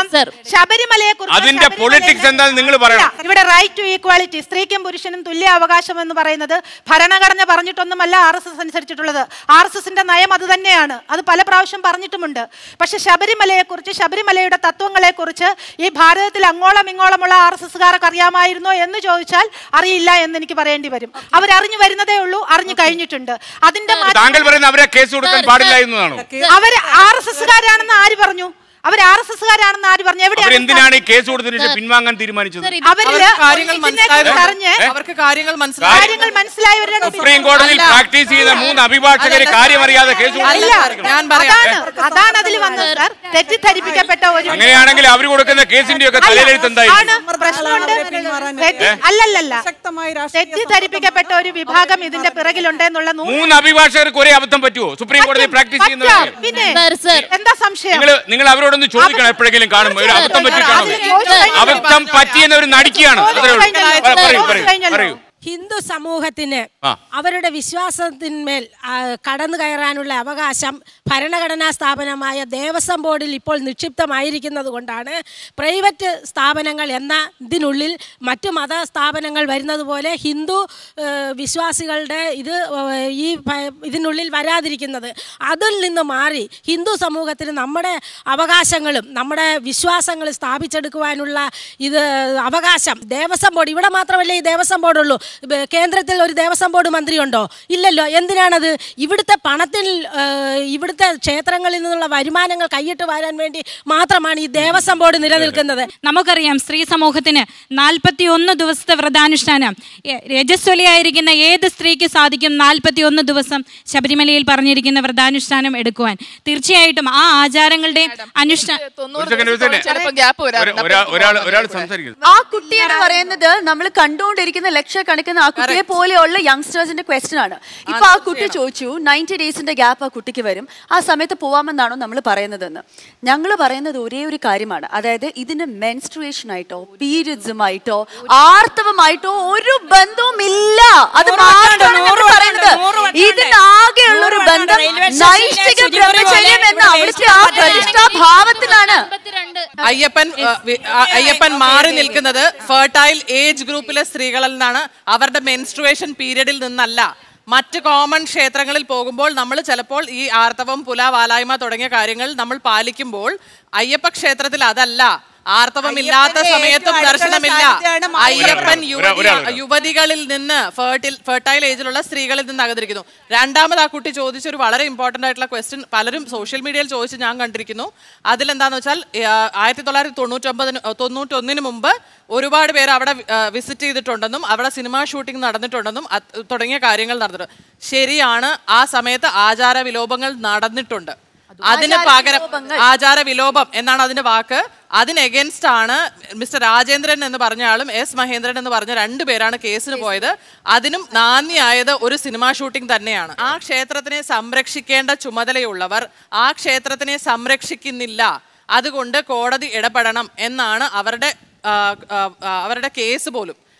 K: ശബരിമലയെ
A: അതിന്റെ പൊളിറ്റിക്സ് എന്താണെന്ന് നിങ്ങൾ പറയണം
K: ഇവിടെ റൈറ്റ് ടു ഈക്വാലിറ്റി സ്ത്രീക്കും പുരുഷനും തുല്യ അവകാശം എന്ന് പറയുന്നത് ഭരണഘടന പറഞ്ഞിട്ടൊന്നുമല്ല ആർ എസ് എസ് അനുസരിച്ചിട്ടുള്ളത് ആർ എസ് എസിന്റെ നയം അത് തന്നെയാണ് അത് പല പ്രാവശ്യം പറഞ്ഞിട്ടുമുണ്ട് പക്ഷെ ശബരിമലയെക്കുറിച്ച് ശബരിമലയുടെ തത്വങ്ങളെക്കുറിച്ച് ഈ ഭാരതത്തിൽ അങ്ങോളം ഇങ്ങോളമുള്ള ആർ എസ് എസ്കാർക്ക് അറിയാമായിരുന്നോ എന്ന് ചോദിച്ചാൽ അറിയില്ല എന്ന് എനിക്ക് പറയേണ്ടി വരും അവരറിഞ്ഞു വരുന്നതേ ഉള്ളൂ അറിഞ്ഞു കഴിഞ്ഞിട്ടുണ്ട് അതിന്റെ മാറ്റം-
A: താങ്കൾ പറയുന്ന അവരെ കേസ് കൊടുക്കാൻ പാടില്ല എന്നതാണോ
K: അവര് ആർ എസ് എസ്കാരാണെന്ന് ആര് പറഞ്ഞു അവർ ആർ എസ് എസ്കാരാണെന്ന് ആര് പറഞ്ഞു എവിടെയാണ്
A: അവരെന്തിനാണ് ഈ കേസ് കൊടുത്തതിന് ശേഷം പിൻവാങ്ങാൻ തീരുമാനിച്ചത്
K: അവര്
D: അവർക്ക് കാര്യങ്ങൾ
K: ഇതിനെക്കുറിച്ച് അറിഞ്ഞ്
D: മനസ്സിലായവരുടെ അവർക്ക് കാര്യങ്ങൾ മനസ്സിലായി
K: കാര്യങ്ങൾ മനസ്സിലായവരുടെ
A: സുപ്രീം കോടതിയിൽ പ്രാക്ടീസ് ചെയ്ത മൂന്ന് അഭിഭാഷകരെ കാര്യമറിയാതെ കേസ്
K: അല്ല
A: കൊടുക്കാൻ
D: ഞാൻ പറയാം
K: അതാണ് അതാണ് അതിൽ വന്നത് സാർ തെറ്റിദ്ധരിപ്പിക്കപ്പെട്ട ഒരു
A: അങ്ങനെയാണെങ്കിൽ അവർ കൊടുക്കുന്ന കേസിന്റെ ഒക്കെ തലയിലെഴുത്ത് എന്തായിരിക്കും
K: ആണ് പ്രശ്നമുണ്ട് തെറ്റി- അല്ലല്ലല്ല തെറ്റിദ്ധരിപ്പിക്കപ്പെട്ട ഒരു വിഭാഗം ഇതിന്റെ പിറകിലുണ്ട് എന്നുള്ള നൂ-
A: മൂന്ന് അഭിഭാഷകർക്ക് ഒരേ അബദ്ധം പറ്റുമോ സുപ്രീം കോടതി പ്രാക്ടീസ്
K: പറ്റാം.
A: ചെയ്യുന്നത്
K: പിന്നെ
E: സർ, സർ.
K: എന്താ സംശയം
A: നിങ്ങൾ നിങ്ങൾ അവരോടൊന്ന് ചോദിക്കണം എപ്പോഴെങ്കിലും കാണും ഒരു അബദ്ധം പറ്റിയിട്ടാണോ അബദ്ധം പറ്റിയെന്ന് അവർ നടിക്കുകയാണ് അത്രേ ഉള്ളൂ പറ- പറയൂ പറയൂ പറയൂ
L: ഹിന്ദു സമൂഹത്തിന്
A: ആ.
L: അവരുടെ വിശ്വാസത്തിന്മേൽ ആ, കടന്നു കയറാനുള്ള അവകാശം ഭരണഘടനാ സ്ഥാപനമായ ദേവസ്വം ബോർഡിൽ ഇപ്പോൾ നിക്ഷിപ്തമായിരിക്കുന്നത് കൊണ്ടാണ് പ്രൈവറ്റ് സ്ഥാപനങ്ങൾ എന്ന ഇതിനുള്ളിൽ മറ്റ് മത സ്ഥാപനങ്ങൾ വരുന്നത് പോലെ ഹിന്ദു ഏ, വിശ്വാസികളുടെ ഇത് ഏ, ഈ ഭ- ഇതിനുള്ളിൽ വരാതിരിക്കുന്നത് അതിൽ നിന്ന് മാറി ഹിന്ദു സമൂഹത്തിന് നമ്മുടെ അവകാശങ്ങളും നമ്മുടെ വിശ്വാസങ്ങൾ സ്ഥാപിച്ചെടുക്കുവാനുള്ള ഇത് അവകാശം ദേവസ്വം ബോർഡ് ഇവിടെ മാത്രമല്ലേ ഈ ദേവസ്വം ബോർഡുള്ളൂ ബ- കേന്ദ്രത്തിൽ ഒരു ദേവസ്വം ബോർഡ് മന്ത്രി ഉണ്ടോ ഇല്ലല്ലോ എന്തിനാണത് ഇവിടുത്തെ പണത്തിൽ ആ, ഇവിടുത്തെ ക്ഷേത്രങ്ങളിൽ നിന്നുള്ള വരുമാനങ്ങൾ കൈയിട്ട് വരാൻ വേണ്ടി മാത്രമാണ് ഈ ദേവസ്വം ബോർഡ് നിലനിൽക്കുന്നത്
M: നമുക്കറിയാം സ്ത്രീ സമൂഹത്തിന് നാൽപ്പത്തി ഒന്ന് ദിവസത്തെ വ്രതാനുഷ്ഠാനം എ- രജസ്വലിയായിരിക്കുന്ന ഏത് സ്ത്രീക്ക് സാധിക്കും നാൽപ്പത്തി ഒന്ന് ദിവസം ശബരിമലയിൽ പറഞ്ഞിരിക്കുന്ന വ്രതാനുഷ്ഠാനം എടുക്കുവാൻ തീർച്ചയായിട്ടും ആ ആചാരങ്ങളുടെ അനുഷ്ഠാന
A: ഒരു സെക്കൻഡ് ഒരു സെക്കൻഡ്
J: ചിലപ്പോൾ ഗ്യാപ്പ് വരാറുണ്ട്
A: ഒരാൾ ഒരാൾ ഒരാൾ സംസാരിക്കുന്നു
B: ആ കുട്ടി എന്ന് പറയുന്നത് നമ്മൾ കണ്ടുകൊണ്ടിരിക്കുന്ന ലക്ഷക്കണക്കിന് ആ കുട്ടിയെ പോലെയുള്ള യങ്സ്റ്റേഴ്സിന്റെ ക്വസ്റ്റ്യൻ ആണ് ഇപ്പൊ ആ കുട്ടി ചോദിച്ചു നയൻറ്റി ഡേയ്സിന്റെ ഗ്യാപ്പ് ആ കുട്ടിക്ക് വരും ആ സമയത്ത് പോവാമെന്നാണോ നമ്മൾ പറയുന്നതെന്ന് ഞങ്ങൾ പറയുന്നത് ഒരേ ഒരു കാര്യമാണ് അതായത് ഇതിന് മെൻസ്ട്രുവേഷൻ ആയിട്ടോ പീരിയഡ്സുമായിട്ടോ ആർത്തവമായിട്ടോ ഒരു ബന്ധവും ഇല്ല അത്
I: നൂറ് വട്ടമുണ്ട്,
B: മാത്രമാണ് ഞങ്ങൾ
I: നൂറ്
B: പറയുന്നത്
I: വട്ടമുണ്ട്, നൂറ് വട്ടമുണ്ട്.
B: ഇതിനാകെയുള്ള ഒരു
I: നൂറ് വട്ടമുണ്ട്.
B: ബന്ധം
I: റെയിൽവേ സ്റ്റേഷനിലെ
B: നൈഷ്ഠിക
I: ശുചിമുറി പോലെ
B: ബ്രഹ്മചര്യം എന്ന
I: ഇവിടെ
B: അവിടുത്തെ ആ
I: വേസ്റ്റ്
B: പ്രതിഷ്ഠാഭാവത്തിലാണ്
D: അയ്യപ്പൻ ആ, വി- ആ, അയ്യപ്പൻ മാറി നിൽക്കുന്നത് ഫെർട്ടൈൽ ഏജ് ഗ്രൂപ്പിലെ സ്ത്രീകളിൽ നിന്നാണ് അവരുടെ മെൻസ്ട്രുവേഷൻ പീരീഡിൽ നിന്നല്ല മറ്റ് കോമൺ ക്ഷേത്രങ്ങളിൽ പോകുമ്പോൾ നമ്മൾ ചിലപ്പോൾ ഈ ആർത്തവം പുല വാലായ്മ തുടങ്ങിയ കാര്യങ്ങൾ നമ്മൾ പാലിക്കുമ്പോൾ അയ്യപ്പ ക്ഷേത്രത്തിൽ അതല്ല ആർത്തവമില്ലാത്ത
H: അയ്യപ്പനെ
D: സമയത്തും
H: ഏറ്റവും അടുത്തുള്ള
D: ദർശനമില്ല
H: സ്ഥാനത്താണ് മാറി
D: അയ്യപ്പൻ
A: ഒരാൾ-
D: യുവതി
A: ഒരാൾ-
D: യുവതികളിൽ നിന്ന് ഫെർട്ടിൽ ഫെർട്ടൈൽ ഏജിലുള്ള സ്ത്രീകളിൽ നിന്ന് അകന്നിരിക്കുന്നു രണ്ടാമത് ആ കുട്ടി ചോദിച്ച ഒരു വളരെ ഇമ്പോർട്ടന്റ് ആയിട്ടുള്ള ക്വസ്റ്റ്യൻ പലരും സോഷ്യൽ മീഡിയയിൽ ചോദിച്ച് ഞാൻ കണ്ടിരിക്കുന്നു അതിലെന്താന്ന് വെച്ചാൽ ആ, ആയിരത്തി തൊള്ളായിരത്തി തൊണ്ണൂറ്റൊമ്പതിന് തൊണ്ണൂറ്റൊന്നിന് മുമ്പ് ഒരുപാട് പേര് അവിടെ വിസിറ്റ് ചെയ്തിട്ടുണ്ടെന്നും അവിടെ സിനിമാ ഷൂട്ടിംഗ് നടന്നിട്ടുണ്ടെന്നും അത് തുടങ്ങിയ കാര്യങ്ങൾ നടന്നിട്ടുണ്ട് ശരിയാണ് ആ സമയത്ത് ആചാര വിലോപങ്ങൾ നടന്നിട്ടുണ്ട് അതിന് പകരം ആചാര വിലോപം എന്നാണ് അതിന്റെ വാക്ക് അതിന് എഗൻസ്റ്റ് ആണ് മിസ്റ്റർ രാജേന്ദ്രൻ എന്ന് പറഞ്ഞ ആളും എസ് മഹേന്ദ്രൻ എന്ന് പറഞ്ഞ രണ്ടുപേരാണ് കേസിന് പോയത് അതിനും നാന്ദിയായത് ഒരു സിനിമാ ഷൂട്ടിംഗ് തന്നെയാണ് ആ ക്ഷേത്രത്തിനെ സംരക്ഷിക്കേണ്ട ചുമതലയുള്ളവർ ആ ക്ഷേത്രത്തിനെ സംരക്ഷിക്കുന്നില്ല അതുകൊണ്ട് കോടതി ഇടപെടണം എന്നാണ് അവരുടെ ആ, ആ, ആ, അവരുടെ കേസ് പോലും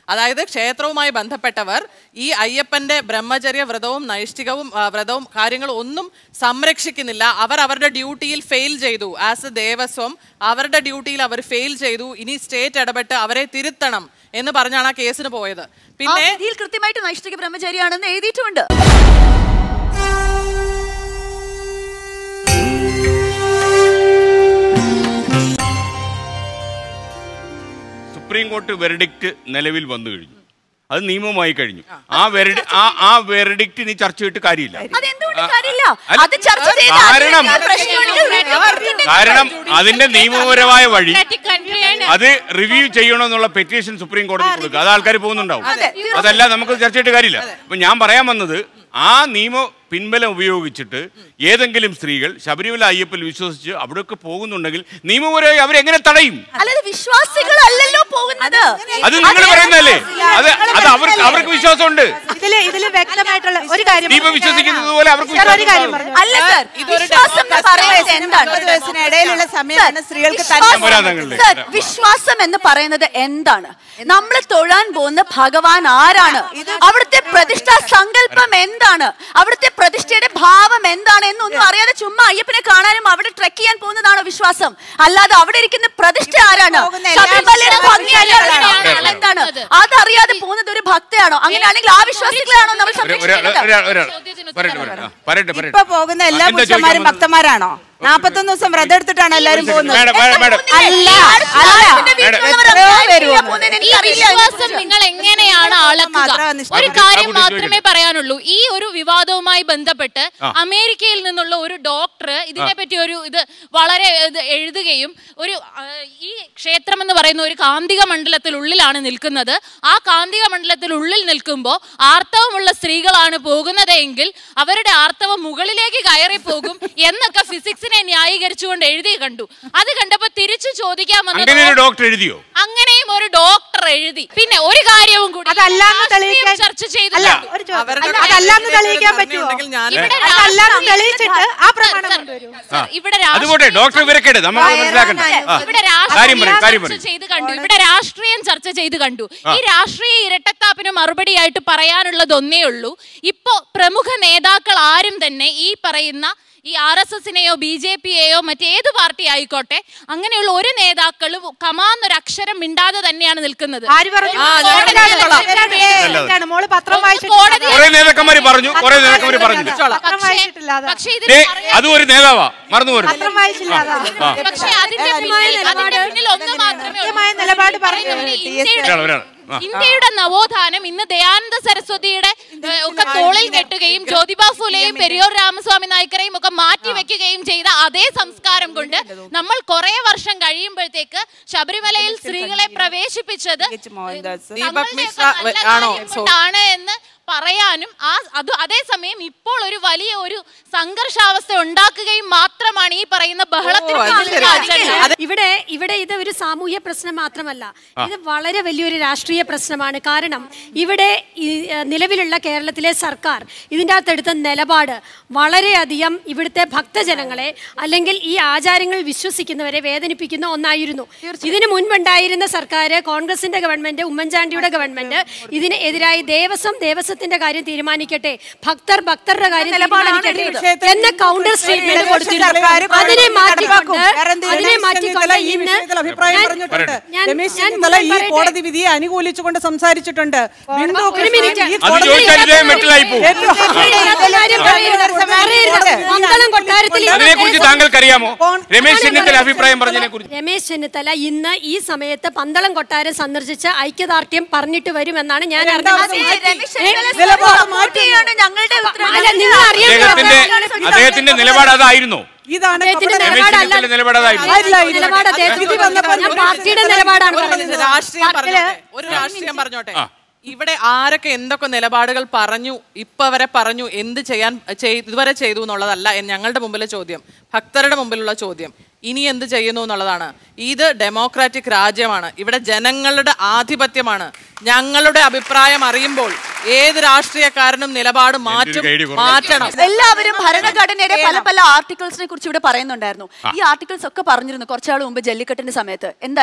D: അതായത് ക്ഷേത്രവുമായി ബന്ധപ്പെട്ടവർ ഈ അയ്യപ്പന്റെ ബ്രഹ്മചര്യ വ്രതവും നൈഷ്ഠികവും ആ, വ്രതവും കാര്യങ്ങളും ഒന്നും സംരക്ഷിക്കുന്നില്ല അവർ അവരുടെ ഡ്യൂട്ടിയിൽ ഫെയിൽ ചെയ്തു ആസ് എ ദേവസ്വം അവരുടെ ഡ്യൂട്ടിയിൽ അവർ ഫെയിൽ ചെയ്തു ഇനി സ്റ്റേറ്റ് ഇടപെട്ട് അവരെ തിരുത്തണം എന്ന് പറഞ്ഞാണ് ആ കേസിന് പോയത് പിന്നെ
B: വിധിയിൽ കൃത്യമായിട്ട് നൈഷ്ഠിക ബ്രഹ്മചാരിയാണെന്ന് എഴുതിയിട്ടുമുണ്ട്
A: സുപ്രീം കോർട്ട് വെർഡിക്റ്റ് നിലവിൽ വന്നു കഴിഞ്ഞു അത് നിയമമായി കഴിഞ്ഞു ആ വെർഡി ആ ആ വെർഡിക്റ്റ് ഇനി ചർച്ച ചെയ്തിട്ട് കാര്യമില്ല
B: അതെന്തുകൊണ്ട് കാര്യമില്ല
A: അല്ല,
B: അത് ചർച്ച ചെയ്ത്
A: കാരണം
B: അതിന്റെ പ്രശ്നമാണെങ്കിൽ
A: കാരണം അതിന്റെ നിയമപരമായ വഴി അത് റിവ്യൂ ചെയ്യണമെന്നുള്ള പെറ്റീഷൻ സുപ്രീം കോടതി കൊടുക്കുക അത് ആൾക്കാർ പോകുന്നുണ്ടാവും
B: അതെ, തീർച്ചയായും.
A: അതല്ല നമുക്ക് ചർച്ച ചെയ്തിട്ട് കാര്യമില്ല അപ്പൊ ഞാൻ പറയാൻ വന്നത് ആ നിയമ പിൻബലം ഉപയോഗിച്ചിട്ട് ഏതെങ്കിലും സ്ത്രീകൾ ശബരിമല അയ്യപ്പൽ വിശ്വസിച്ച് അവിടെയൊക്കെ പോകുന്നുണ്ടെങ്കിൽ നിയമപരമായി അവരെങ്ങനെ തടയും
B: അല്ലാതെ വിശ്വാസികളല്ലല്ലോ പോകുന്നത്
A: അത് നിങ്ങൾ പറയുന്നതല്ലേ അത് അത് അവർക്ക് അവർക്ക് വിശ്വാസമുണ്ട്
K: ഇതില് ഇതില് വ്യക്തമായിട്ടുള്ള ഒരു കാര്യം
A: ദീപ വിശ്വസിക്കുന്നത് പോലെ അവർക്ക്
K: സാർ, ഒരു കാര്യം
A: വിശ്വാസം
K: പറഞ്ഞു
B: അല്ല സർ വിശ്വാസം എന്ന് പറയുന്നത് എന്താണ്
H: മുപ്പത് വയസ്സിന് ഇടയിലുള്ള സമയമാണ്
B: സർ,
H: സ്ത്രീകൾക്ക്
B: വിശ്വാസം-
A: ഞാൻ വരാം താങ്കളിലേക്ക്.
B: സർ, വിശ്വാസം എന്ന് പറയുന്നത് എന്താണ് നമ്മൾ തൊഴാൻ പോകുന്ന ഭഗവാൻ ആരാണ് അവിടുത്തെ പ്രതിഷ്ഠാ സങ്കല്പം എന്താണ് അവിടുത്തെ പ്രതിഷ്ഠയുടെ ഭാവം എന്താണ് എന്നൊന്നും അറിയാതെ ചുമ്മാ അയ്യപ്പനെ കാണാനും അവിടെ ട്രെക്ക് ചെയ്യാൻ പോകുന്നതാണോ വിശ്വാസം അല്ലാതെ അവിടെ ഇരിക്കുന്ന പ്രതിഷ്ഠ ആരാണ്
H: പോകുന്ന എല്ലാ
B: ശബരിമലയുടെ ഭംഗി
H: വിശ്വാസികളും
B: അല്ലാതെ എന്താണ് അതറിയാതെ പോകുന്നത് ഒരു ഭക്തയാണോ അങ്ങനെയാണെങ്കിൽ ആ വിശ്വാസികളെയാണോ നമ്മൾ
A: ഒരു- ഒരു- ഒരു-
B: സംരക്ഷിക്കേണ്ടത്
A: ഒരു- ഒരു- പറയട്ടെ പറയട്ടെ ആ, പറയട്ടെ പറയട്ടെ
H: ഇപ്പൊ പോകുന്ന എല്ലാ
A: ആ, എന്താ ചോദിക്കാൻ
H: പുരുഷന്മാരും
A: വന്നത്?
H: ഭക്തന്മാരാണോ നാപ്പത്തൊന്ന് ദിവസം വ്രതം എടുത്തിട്ടാണ് എല്ലാരും പോകുന്നത്
A: മാഡം, മാഡം, മാഡം.
H: അല്ല
B: അടുത്ത
H: അല്ല
B: ആളിന്റെ വീട്ടിലുള്ളവർ
H: എത്രയോ
B: അങ്ങനെ
H: പേര്
B: ചെയ്യാൻ
H: പോകുന്നു.
B: പോകുന്നതിന്
E: ഈ
B: എനിക്കറിയില്ല
E: വിശ്വാസം നിങ്ങൾ എങ്ങനെയാണ് അളക്കുക
H: മാത്രമാണ്
E: ഒരു
H: നിഷ്ഠ-
E: കാര്യം
A: ആ,
E: മാത്രമേ
A: ചോദിക്കട്ടെ.
E: പറയാനുള്ളൂ ഈ ഒരു വിവാദവുമായി ബന്ധപ്പെട്ട്
A: ആ.
E: അമേരിക്കയിൽ നിന്നുള്ള ഒരു ഡോക്ടർ ഇതിനെപ്പറ്റി ഒരു ഇത് വളരെ ഇത് എഴുതുകയും ഒരു ആ, ഈ ക്ഷേത്രം എന്ന് പറയുന്ന ഒരു കാന്തിക മണ്ഡലത്തിനുള്ളിലാണ് നിൽക്കുന്നത് ആ കാന്തിക മണ്ഡലത്തിനുള്ളിൽ നിൽക്കുമ്പോൾ ആർത്തവമുള്ള സ്ത്രീകളാണ് പോകുന്നതെങ്കിൽ അവരുടെ ആർത്തവം മുകളിലേക്ക് കയറി പോകും എന്നൊക്കെ ഫിസിക്സിനെ ന്യായീകരിച്ചുകൊണ്ട് എഴുതി കണ്ടു അത് കണ്ടപ്പോ തിരിച്ചു ചോദിക്കാൻ വന്നത്
A: അങ്ങനെ ഒരു ഡോക്ടർ എഴുതിയോ
E: അങ്ങനെയും ഒരു ഡോക്ടർ എഴുതി പിന്നെ ഒരു കാര്യവും കൂടി
K: അതല്ലാന്ന്
E: രാഷ്ട്രീയം
K: തെളിയിക്കാൻ
E: ചർച്ച ചെയ്തു
K: അല്ല
E: കണ്ടു.
K: ഒരു ചോദ്യം
D: അവരുടെ
K: അല്ല, അതല്ലാന്ന്
D: കയ്യിൽ
K: തെളിയിക്കാൻ
D: ഒരു
K: പറ്റുമോ
D: ധർമ്മയുണ്ടെങ്കിൽ ഞാൻ
E: ഇവിടെ
K: അതല്ലാന്ന്
E: രാഷ്ട്രീയം-
K: തെളിയിച്ചിട്ട് ആ
E: സർ,
K: പ്രമാണം
E: സർ,
K: കൊണ്ടുവരൂ
E: സർ, ഇവിടെ
A: അത് പോട്ടെ
E: രാഷ്ട്രീയം
A: ഡോക്ടർ വിവരക്കേട് നമ്മൾ മനസ്സിലാക്കണ്ട ആ.
E: ഇവിടെ
A: കാര്യം പറയും
E: രാഷ്ട്രീയം
A: കാര്യം
E: ചർച്ച
A: പറയും
E: ചെയ്ത് കണ്ടു ഇവിടെ രാഷ്ട്രീയം ചർച്ച ചെയ്ത് കണ്ടു
A: ആ.
E: ഈ രാഷ്ട്രീയ ഇരട്ടത്താപ്പിന് മറുപടിയായിട്ട് പറയാനുള്ളത് ഒന്നേ ഉള്ളൂ ഇപ്പോ പ്രമുഖ നേതാക്കൾ ആരും തന്നെ ഈ പറയുന്ന ഈ ആർ എസ് എസിനെയോ ബി ജെ പിയെയോ മറ്റേത് പാർട്ടി ആയിക്കോട്ടെ അങ്ങനെയുള്ള ഒരു നേതാക്കളും കമാന്നൊരു അക്ഷരം മിണ്ടാതെ തന്നെയാണ് നിൽക്കുന്നത്
K: ആര് പറഞ്ഞു
D: ആ, ഞാൻ
K: കോടതി
D: വിളിച്ചോളാം.
K: എന്താണ് എന്താണ് മോള് പത്രം
E: ഒന്ന്
K: വായിച്ചിട്ട്
E: കോടതി-
A: കുറെ നേതാക്കന്മാര് പറഞ്ഞു കുറെ നേതാക്കന്മാര് പറഞ്ഞില്ല
K: പത്രം വായിച്ചിട്ടില്ല അതാ
E: പക്ഷേ ഇത്
A: ദേ, അതും ഒരു നേതാവാ മറന്നു പോരുത്
K: പത്രം വായിച്ചില്ല അതാ
A: ആ.
E: പക്ഷേ അതിന്റെ പിന്നിൽ അതിന്റെ പിന്നിൽ ഒന്ന് മാത്രമേ ഉള്ളൂ.
K: കൃത്യമായ നിലപാട് പറഞ്ഞു
E: പറയുന്നവര് ഇന്ത്യയുടെ
A: ഒരാൾ ഒരാൾ ആ.
E: ഇന്ത്യയുടെ നവോത്ഥാനം ഇന്ന് ദയാനന്ദ സരസ്വതിയുടെ ഏഹ്, ഒക്കെ തോളിൽ കെട്ടുകയും ജ്യോതിബ ഫുലെയും പെരിയോർ രാമസ്വാമി നായ്ക്കരെയും ഒക്കെ മാറ്റി വെക്കുകയും ചെയ്ത അതേ സംസ്കാരം കൊണ്ട് നമ്മൾ കുറെ വർഷം കഴിയുമ്പോഴത്തേക്ക് ശബരിമലയിൽ സ്ത്രീകളെ പ്രവേശിപ്പിച്ചത്
H: മോഹൻദാസ്
D: ദീപക്
E: തങ്ങളുടെയൊക്കെ
D: മിശ്ര
E: നല്ല
D: ആണോ?
E: കാര്യം കൊണ്ടാണ് എന്ന് പറയാനും ആ അത് അതേസമയം ഇപ്പോൾ ഒരു വലിയ ഒരു സംഘർഷാവസ്ഥ ഉണ്ടാക്കുകയും മാത്രമാണ് ഈ പറയുന്ന ബഹളത്തിന്
D: ഓ, അത്
E: പിന്നിലുള്ള
D: ശരി.
E: അജണ്ട.
G: ഇവിടെ ഇവിടെ ഇത് ഒരു സാമൂഹ്യ പ്രശ്നം മാത്രമല്ല ഇത് വളരെ വലിയൊരു രാഷ്ട്രീയ പ്രശ്നമാണ് കാരണം ഇവിടെ ഈ, ഏഹ്, നിലവിലുള്ള കേരളത്തിലെ സർക്കാർ ഇതിൻ്റെ അകത്തെടുത്ത നിലപാട് വളരെയധികം ഇവിടുത്തെ ഭക്തജനങ്ങളെ അല്ലെങ്കിൽ ഈ ആചാരങ്ങൾ വിശ്വസിക്കുന്നവരെ വേദനിപ്പിക്കുന്ന ഒന്നായിരുന്നു ഇതിനു മുൻപുണ്ടായിരുന്ന സർക്കാർ കോൺഗ്രസിന്റെ ഗവൺമെന്റ് ഉമ്മൻചാണ്ടിയുടെ ഗവൺമെന്റ് ഇതിന് എതിരായി ദേവസ്വം ദേവസ്വത്തിന്റെ കാര്യം തീരുമാനിക്കട്ടെ ഭക്തർ ഭക്തരുടെ കാര്യം തീരുമാനിക്കട്ടെ എന്ന കൗണ്ടർ സ്റ്റേറ്റ്മെന്റ് കൊടുത്തിരുന്നു അതിനെ മാറ്റിക്കൊണ്ട് അതിനെ മാറ്റിക്കൊണ്ട്
C: ഈ
G: ഇന്ന്
C: വിഷയത്തിൽ അഭിപ്രായം
G: ഞാൻ-
C: പറഞ്ഞിട്ടുണ്ട്
G: ഞാൻ-
C: രമേശ്
G: ഞാൻ
C: ചെന്നിത്തല ഈ
G: പറയട്ടെ.
C: കോടതി വിധിയെ അനുകൂലിച്ചുകൊണ്ട് സംസാരിച്ചിട്ടുണ്ട് ബിന്ദു
G: ഒരു
C: കൃഷ്ണൻ
G: മിനിറ്റ്.
C: ഈ
A: അത്
C: കോടതി
A: ചോദിച്ചാൽ ഇതേ മെറ്റലായി പോകും
C: ഏറ്റവും-
G: ഇതിനകത്ത് കാര്യം പറയരുത്. പറയരുത്. മംഗളം കൊട്ടാരത്തിൽ
A: അതിനെ കുറിച്ച് താങ്കൾക്കറിയാമോ രമേശ് ചെന്നിത്തല അഭിപ്രായം പറഞ്ഞതിനെ കുറിച്ച്
G: രമേശ് ചെന്നിത്തല ഇന്ന് ഈ സമയത്ത് പന്തളം കൊട്ടാരം സന്ദർശിച്ച് ഐക്യദാർഢ്യം പറഞ്ഞിട്ട് വരുമെന്നാണ് ഞാൻ അറിഞ്ഞത്
B: രമേശ് ചെന്നിത്തല
C: നിലപാട്
B: support ചെയ്യാണ് ഞങ്ങളുടെ
G: അല്ല നിങ്ങൾ
A: അദ്ദേഹത്തിന്റെ
G: അറിയാൻ
A: അദ്ദേഹത്തിന്റെ നിലപാട് അതായിരുന്നോ
C: ഇതാണ്
G: അദ്ദേഹത്തിന്റെ
C: കപട-
A: രമേശ്
G: നിലപാടല്ല
A: ചെന്നിത്തല നിലപാട് അതായിരുന്നു
C: അല്ല, ഇല്ല.
G: നിലപാട് അദ്ദേഹത്തിന്റെ
C: വിധി വന്നപ്പോൾ
G: ഞാൻ പാർട്ടിയുടെ നിലപാടാണ്
D: ഒരു
G: പറയുന്നത്
D: രാഷ്ട്രീയം
G: പാർട്ടിയില്
D: പറഞ്ഞോട്ടെ ഒരു രാഷ്ട്രീയം പറഞ്ഞോട്ടെ
A: ആ.
D: ഇവിടെ ആരൊക്കെ എന്തൊക്കെ നിലപാടുകൾ പറഞ്ഞു ഇപ്പൊ വരെ പറഞ്ഞു എന്ത് ചെയ്യാൻ ചെയ്- ഇതുവരെ ചെയ്തു എന്നുള്ളതല്ല എൻ- ഞങ്ങളുടെ മുമ്പിലെ ചോദ്യം ഭക്തരുടെ മുമ്പിലുള്ള ചോദ്യം ഇനി എന്ത് ചെയ്യുന്നു എന്നുള്ളതാണ് ഇത് ഡെമോക്രാറ്റിക് രാജ്യമാണ് ഇവിടെ ജനങ്ങളുടെ ആധിപത്യമാണ് ഞങ്ങളുടെ അഭിപ്രായം അറിയുമ്പോൾ ഏത് രാഷ്ട്രീയക്കാരനും നിലപാട് മാറ്റും
A: കൈയടി കുറഞ്ഞു.
D: മാറ്റണം
B: എല്ലാവരും ഭരണഘടനയുടെ പല പല ആർട്ടിക്കിൾസിനെ കുറിച്ച് ഇവിടെ പറയുന്നുണ്ടായിരുന്നു ഈ ആർട്ടിക്കിൾസ് ഒക്കെ പറഞ്ഞിരുന്നു കുറച്ചാൾ മുമ്പ് ജല്ലിക്കെട്ടിന്റെ സമയത്ത് എന്തായി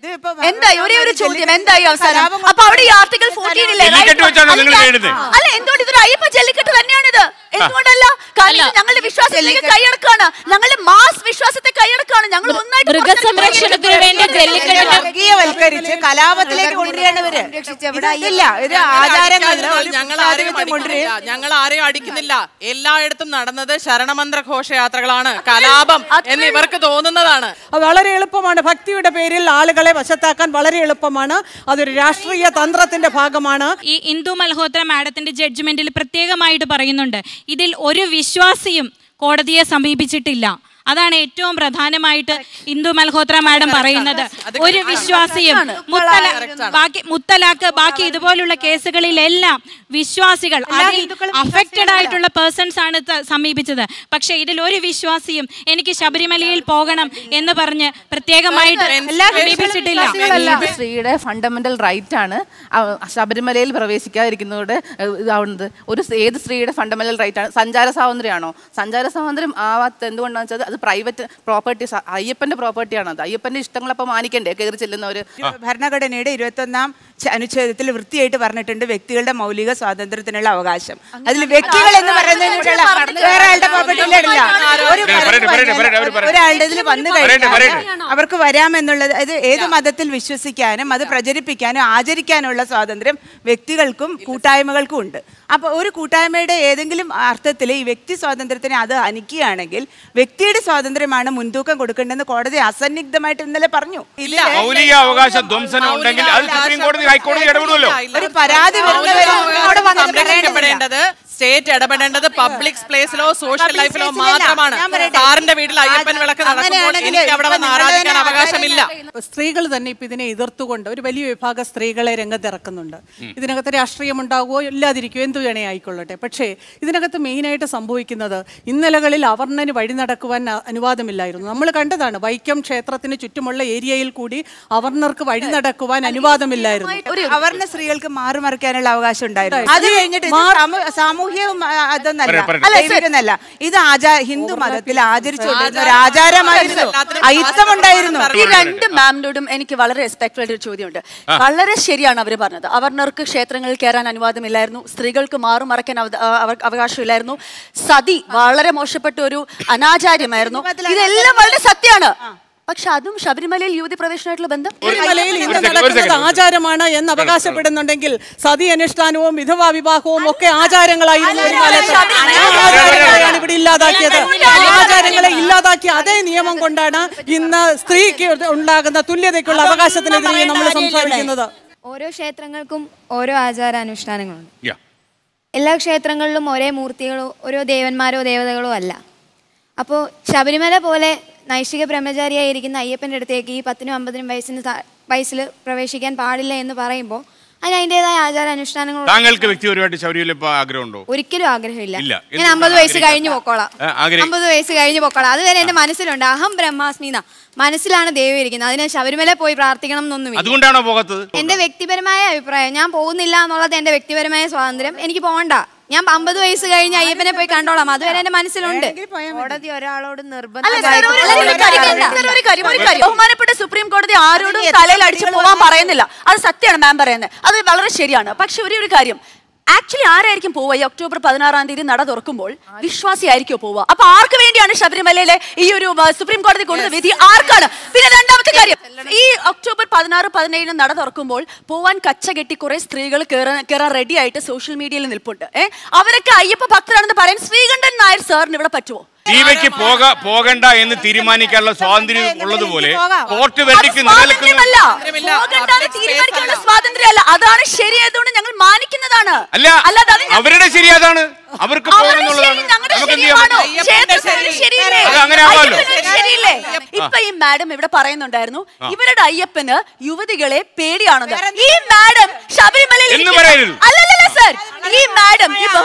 B: എന്തായി ഒരേ ഒരു ചോദ്യം എന്തായി അവസാനം അപ്പൊ അവിടെ ഈ ആർട്ടിക്കൽ ഫോർട്ടീൻ ഇല്ലേ
A: ജല്ലിക്കെട്ട് വെച്ചാണോ നിങ്ങൾ എഴുതുന്നത്
B: അല്ല എന്തുകൊണ്ട് ഇതൊരു അയ്യപ്പ ജല്ലിക്കെട്ട് തന്നെയാണിത് എന്തുകൊണ്ടല്ല കാരണം ഇത് ഞങ്ങളുടെ വിശ്വാസത്തിലേക്ക് കൈയടക്കാണ് ഞങ്ങളുടെ മാസ് വിശ്വാസത്തെ കൈയടക്കാണ് ഞങ്ങൾ ഒന്നായിട്ട്
E: മൃഗസംരക്ഷണത്തിന് വേണ്ടി ജല്ലിക്കെട്ടിന്
H: വർഗീയവൽക്കരിച്ച് കലാപത്തിലേക്ക് കൊണ്ടുവരികയാണ് ഇവര് ഇല്ല ഇത് ആചാരങ്ങളിൽ ഒരു
D: ഞങ്ങൾ ആരെയും അടിക്കുന്നില്ല ഞങ്ങൾ ആരെയും അടിക്കുന്നില്ല എല്ലായിടത്തും നടന്നത് ശരണമന്ത്ര ഘോഷയാത്രകളാണ് കലാപം എന്ന് ഇവർക്ക് തോന്നുന്നതാണ്
C: അത് വളരെ എളുപ്പമാണ് ഭക്തിയുടെ പേരിൽ ആളുകളെ വശത്താക്കാൻ വളരെ എളുപ്പമാണ് അതൊരു രാഷ്ട്രീയ തന്ത്രത്തിന്റെ ഭാഗമാണ്
M: ഈ ഇന്ദു മൽഹോത്ര മാഡത്തിന്റെ ജഡ്ജ്മെന്റിൽ പ്രത്യേകമായിട്ട് പറയുന്നുണ്ട് ഇതിൽ ഒരു വിശ്വാസിയും കോടതിയെ സമീപിച്ചിട്ടില്ല അതാണ് ഏറ്റവും പ്രധാനമായിട്ട് ഇന്ദു മൽഹോത്ര മാഡം പറയുന്നത് ഒരു വിശ്വാസിയും മുത്തല ബാക്കി മുത്തലാക്ക് ബാക്കി ഇതുപോലുള്ള കേസുകളിലെല്ലാം വിശ്വാസികൾ അതിൽ അഫക്റ്റഡ് ആയിട്ടുള്ള പേഴ്സൺസ് ആണ് ത- സമീപിച്ചത് പക്ഷെ ഇതിൽ ഒരു വിശ്വാസിയും എനിക്ക് ശബരിമലയിൽ പോകണം എന്ന് പറഞ്ഞ് പ്രത്യേകമായിട്ട് സമീപിച്ചിട്ടില്ല
N: ഏത് സ്ത്രീയുടെ ഫണ്ടമെന്റൽ റൈറ്റ് ആണ് അവ- ശബരിമലയിൽ പ്രവേശിക്കാതിരിക്കുന്നതോടെ ഏഹ്, ഇതാവുന്നത് ഒരു സ് ഏത് സ്ത്രീയുടെ ഫണ്ടമെന്റൽ റൈറ്റ് ആണ് സഞ്ചാര സ്വാതന്ത്ര്യമാണോ സഞ്ചാര സ്വാതന്ത്ര്യം ആവാത്ത എന്തുകൊണ്ടാണെന്ന് വെച്ചാൽ അത് പ്രൈവറ്റ് പ്രോപ്പർട്ടി അയ്യപ്പന്റെ പ്രോപ്പർട്ടിയാണ് അത് അയ്യപ്പന്റെ ഇഷ്ടങ്ങളപ്പോൾ മാനിക്കണ്ടേ കയറി ചെല്ലുന്നവര്
H: ഭരണഘടനയുടെ ഇരുപത്തൊന്നാം ച- അനുച്ഛേദത്തിൽ വൃത്തിയായിട്ട് പറഞ്ഞിട്ടുണ്ട് വ്യക്തികളുടെ മൗലിക സ്വാതന്ത്ര്യത്തിനുള്ള അവകാശം അതിൽ വ്യക്തികൾ എന്ന് പറയുന്നതിനുള്ള വേറെ ആളുടെ പ്രോപ്പർട്ടിയിലില്ല ഒരു
A: പറയട്ടെ, പറയട്ടെ, പറയട്ടെ, അവര് പറയട്ടെ.
H: ഒരാളുടെ ഇതിൽ വന്നു
A: പറയട്ടെ,
H: കഴിഞ്ഞാൽ
A: പറയട്ടെ.
H: അവർക്ക് വരാമെന്നുള്ളത് അത് ഏത് മതത്തിൽ വിശ്വസിക്കാനും അത് പ്രചരിപ്പിക്കാനും ആചരിക്കാനുള്ള സ്വാതന്ത്ര്യം വ്യക്തികൾക്കും കൂട്ടായ്മകൾക്കും ഉണ്ട് അപ്പൊ ഒരു കൂട്ടായ്മയുടെ ഏതെങ്കിലും അർത്ഥത്തിൽ ഈ വ്യക്തി സ്വാതന്ത്ര്യത്തിനെ അത് ഹനിക്കുകയാണെങ്കിൽ വ്യക്തിയുടെ സ്വാതന്ത്ര്യമാണ് മുൻതൂക്കം കൊടുക്കേണ്ടതെന്ന് കോടതി അസന്നിഗ്ധമായിട്ട് ഇന്നലെ പറഞ്ഞു ഇതില്
A: മൗലിക അവകാശ ധ്വംസനം ഉണ്ടെങ്കിൽ അത് സുപ്രീം കോടതി ഹൈക്കോടതി ഇടപെടുമല്ലോ
H: ഒരു പരാതി വരുന്നവരോട് വന്നത്
D: സംരക്ഷിക്കപ്പെടേണ്ടത് സ്റ്റേറ്റ് ഇടപെടേണ്ടത് പബ്ലിക് പ്ലേസിലോ സോഷ്യൽ ലൈഫിലോ
H: Public place ലല്ല.
D: മാത്രമാണ്
H: ഞാൻ പറയട്ടെ.
D: സാറിന്റെ വീട്ടിൽ അയ്യപ്പൻ വിളക്ക് നടക്കുമ്പോൾ
H: അങ്ങനെയാണെങ്കിൽ
D: എനിക്ക് അവിടെ വന്ന്
H: ഇപ്പൊ
D: ആരാധിക്കാൻ
H: നിങ്ങളുടെ
D: അവകാശമില്ല
C: സ്ത്രീകൾ തന്നെ ഇപ്പൊ ഇതിനെ എതിർത്തുകൊണ്ട് ഒരു വലിയ വിഭാഗം സ്ത്രീകളെ രംഗത്തിറക്കുന്നുണ്ട് ഇതിനകത്ത് രാഷ്ട്രീയം ഉണ്ടാകുമോ ഇല്ലാതിരിക്കുമോ എന്തു വേണേ ആയിക്കൊള്ളട്ടെ പക്ഷേ ഇതിനകത്ത് മെയിനായിട്ട് സംഭവിക്കുന്നത് ഇന്നലകളിൽ അവർണ്ണന് വഴി നടക്കുവാൻ അ- അനുവാദമില്ലായിരുന്നു നമ്മൾ കണ്ടതാണ് വൈക്കം ക്ഷേത്രത്തിന് ചുറ്റുമുള്ള ഏരിയയിൽ കൂടി അവർണർക്ക് വഴി നടക്കുവാൻ അനുവാദമില്ലായിരുന്നു
H: ഒരു അവർണ സ്ത്രീകൾക്ക് മാറിമറിക്കാനുള്ള അവകാശം ഉണ്ടായിരുന്നു അത് കഴിഞ്ഞിട്ട് ഇത് സാമൂ- സാമൂഹ്യവും ആ, അതൊന്നല്ല
A: പറയട്ടെ, പറയട്ടെ.
H: അല്ല ദൈവികമൊന്നല്ല ഇത് ആചാര ഹിന്ദു മതത്തിൽ ആചരിച്ചുകൊണ്ടിരുന്ന ഒരു ആചാരമായിരുന്നു അയിത്തമുണ്ടായിരുന്നു
B: ഈ രണ്ട് മാമിനോടും എനിക്ക് വളരെ റെസ്പെക്ട്ഫുൾ ആയിട്ട് ഒരു ചോദ്യമുണ്ട് വളരെ ശരിയാണ് അവർ പറഞ്ഞത് അവർണർക്ക് ക്ഷേത്രങ്ങളിൽ കയറാൻ അനുവാദമില്ലായിരുന്നു സ്ത്രീകൾക്ക് മാറു മറക്കാൻ അവ- ആ, അവർക്ക് അവകാശമില്ലായിരുന്നു സതി വളരെ മോശപ്പെട്ട ഒരു അനാചാര്യമായിരുന്നു ഇതെല്ലാം വളരെ സത്യമാണ് പക്ഷെ അതും ശബരിമലയിൽ യുവതി പ്രവേശനമായിട്ടുള്ള ബന്ധം
C: ശബരിമലയിൽ ഇന്ന്
A: ഒരു second, ഒരു
C: നടക്കുന്നത്
A: second.
C: ആചാരമാണ് എന്ന് അവകാശപ്പെടുന്നുണ്ടെങ്കിൽ സതി അനുഷ്ഠാനവും വിധവാ വിവാഹവും ഒക്കെ ആചാരങ്ങളായിരുന്നു ഒരു കാലത്ത് ആ ആചാരങ്ങളെയാണ് ഇവിടെ ഇല്ലാതാക്കിയത് ആ ആചാരങ്ങളെ ഇല്ലാതാക്കിയ അതേ നിയമം കൊണ്ടാണ് ഇന്ന് സ്ത്രീക്ക് ഉണ്ടാകുന്ന തുല്യതയ്ക്കുള്ള അവകാശത്തിനെതിരെ നമ്മൾ സംസാരിക്കുന്നത്
O: ഓരോ ക്ഷേത്രങ്ങൾക്കും ഓരോ ആചാരാനുഷ്ഠാനങ്ങളുണ്ട്
A: Yeah.
O: എല്ലാ ക്ഷേത്രങ്ങളിലും ഒരേ മൂർത്തികളോ ഓരോ ദേവന്മാരോ ദേവതകളോ അല്ല അപ്പോൾ ശബരിമല പോലെ നൈഷ്ഠിക ബ്രഹ്മചാരിയായിരിക്കുന്ന അയ്യപ്പൻ്റെ അടുത്തേക്ക് ഈ പത്തിനും അമ്പതിനും വയസ്സിന് താ- വയസ്സിൽ പ്രവേശിക്കാൻ പാടില്ല എന്ന് പറയുമ്പോൾ അതിന് അതിൻ്റെതായ ആചാരാനുഷ്ഠാനങ്ങൾ
A: താങ്കൾക്ക് വ്യക്തിപരമായിട്ട് ശബരിമല ഇപ്പൊ ആഗ്രഹമുണ്ടോ
O: ഒരിക്കലും ആഗ്രഹമില്ല
A: ഇല്ല.
O: ഞാൻ
A: എന്തുകൊണ്ടാണ്
O: അമ്പത് വയസ്സ്
A: ആഗ്രഹിക്കാത്തത്?
O: കഴിഞ്ഞു പൊക്കോളാം
A: ആ, ആഗ്രഹി-
O: അമ്പത് വയസ്സ് കഴിഞ്ഞു പൊക്കോളാം അതുവരെ എൻ്റെ മനസ്സിലുണ്ട് അഹം ബ്രഹ്മാസ്മിന മനസ്സിലാണ് ദൈവം ഇരിക്കുന്നത് അതിന് ശബരിമല പോയി പ്രാർത്ഥിക്കണം എന്നൊന്നുമില്ല
A: അതുകൊണ്ടാണോ പോകാത്തത്
O: എന്റെ വ്യക്തിപരമായ അഭിപ്രായം ഞാൻ പോകുന്നില്ല എന്നുള്ളത് എന്റെ വ്യക്തിപരമായ സ്വാതന്ത്ര്യം എനിക്ക് പോകണ്ട ഞാൻ അമ്പത് വയസ്സ് കഴിഞ്ഞ് അയ്യപ്പനെ പോയി കണ്ടോളാം അതുവരെ എന്റെ മനസ്സിലുണ്ട്
F: കോടതി ഒരാളോട്
B: അല്ല, സർ, ഒരു- ഒരു- ഒരു കാര്യം,
O: നിർബന്ധം
B: സർ, ഒരു കാര്യം, ഒരു കാര്യം. ബഹുമാനപ്പെട്ട സുപ്രീം കോടതി ആരോടും തലയിൽ അടിച്ച് പോവാൻ പറയുന്നില്ല അത് സത്യമാണ് മാം പറയുന്നത് അത് വളരെ ശരിയാണ് പക്ഷെ ഒരു ഒരു കാര്യം ആക്ച്വലി ആരായിരിക്കും പോവുക ഈ ഒക്ടോബർ പതിനാറാം തീയതി നട തുറക്കുമ്പോൾ വിശ്വാസി ആയിരിക്കും പോവുക അപ്പൊ ആർക്ക് വേണ്ടിയാണ് ശബരിമലയിലെ ഈ ഒരു ആ, സുപ്രീം കോടതി കൊണ്ടുവന്ന വിധി ആർക്കാണ് പിന്നെ രണ്ടാമത്തെ കാര്യം ഈ ഒക്ടോബർ പതിനാറ് പതിനേഴിന് നട തുറക്കുമ്പോൾ പോവാൻ കച്ച കെട്ടി കുറെ സ്ത്രീകൾ കയറാൻ കയറാൻ റെഡി ആയിട്ട് സോഷ്യൽ മീഡിയയിൽ നിൽപ്പുണ്ട് ഏഹ് അവരൊക്കെ അയ്യപ്പ ഭക്തരാണെന്ന് പറയാൻ ശ്രീകണ്ഠൻ നായർ സാറിന് ഇവിടെ പറ്റുമോ
A: ദീപയ്ക്ക് പോക പോകണ്ട എന്ന് തീരുമാനിക്കാനുള്ള സ്വാതന്ത്ര്യം ഉള്ളതുപോലെ കോർട്ട് വെട്ടിക്ക്
B: സ്വാതന്ത്ര്യമല്ല.
A: നിലനിൽക്കുന്ന
B: പോകണ്ടാന്ന് തീരുമാനിക്കാനുള്ള സ്വാതന്ത്ര്യമല്ല അതാണ് ശരിയായതുകൊണ്ട് ഞങ്ങൾ മാനിക്കുന്നതാണ്
A: അല്ല
B: അല്ലാതെ അത് ഞങ്ങൾ-
A: അവരുടെ ശരി അതാണ് അവർക്ക്
B: അവരുടെ
A: പോകണമെന്നുള്ളതാണ്
B: ശരി ഞങ്ങളുടെ
A: നമുക്ക് എന്ത് ചെയ്യാൻ
B: ശരിയാണോ?
A: പറ്റും
B: ക്ഷേത്രത്തിന് ശരിയില്ലേ?
A: അത് അങ്ങനെ ആവാമല്ലോ.
B: അയ്യപ്പന് ശരിയില്ലേ? ഇപ്പൊ ഈ മാഡം ഇവിടെ പറയുന്നുണ്ടായിരുന്നു
A: ആ.
B: ഇവരുടെ അയ്യപ്പന് യുവതികളെ പേടിയാണെന്ന് ഈ മാഡം ശബരിമലയിൽ
A: എന്ന്
B: ഇരിക്കുന്ന-
A: പറയരുത്.
B: അല്ലല്ലല്ല സർ ഈ മാഡം ഈ ബഹുമാനപ്പെട്ട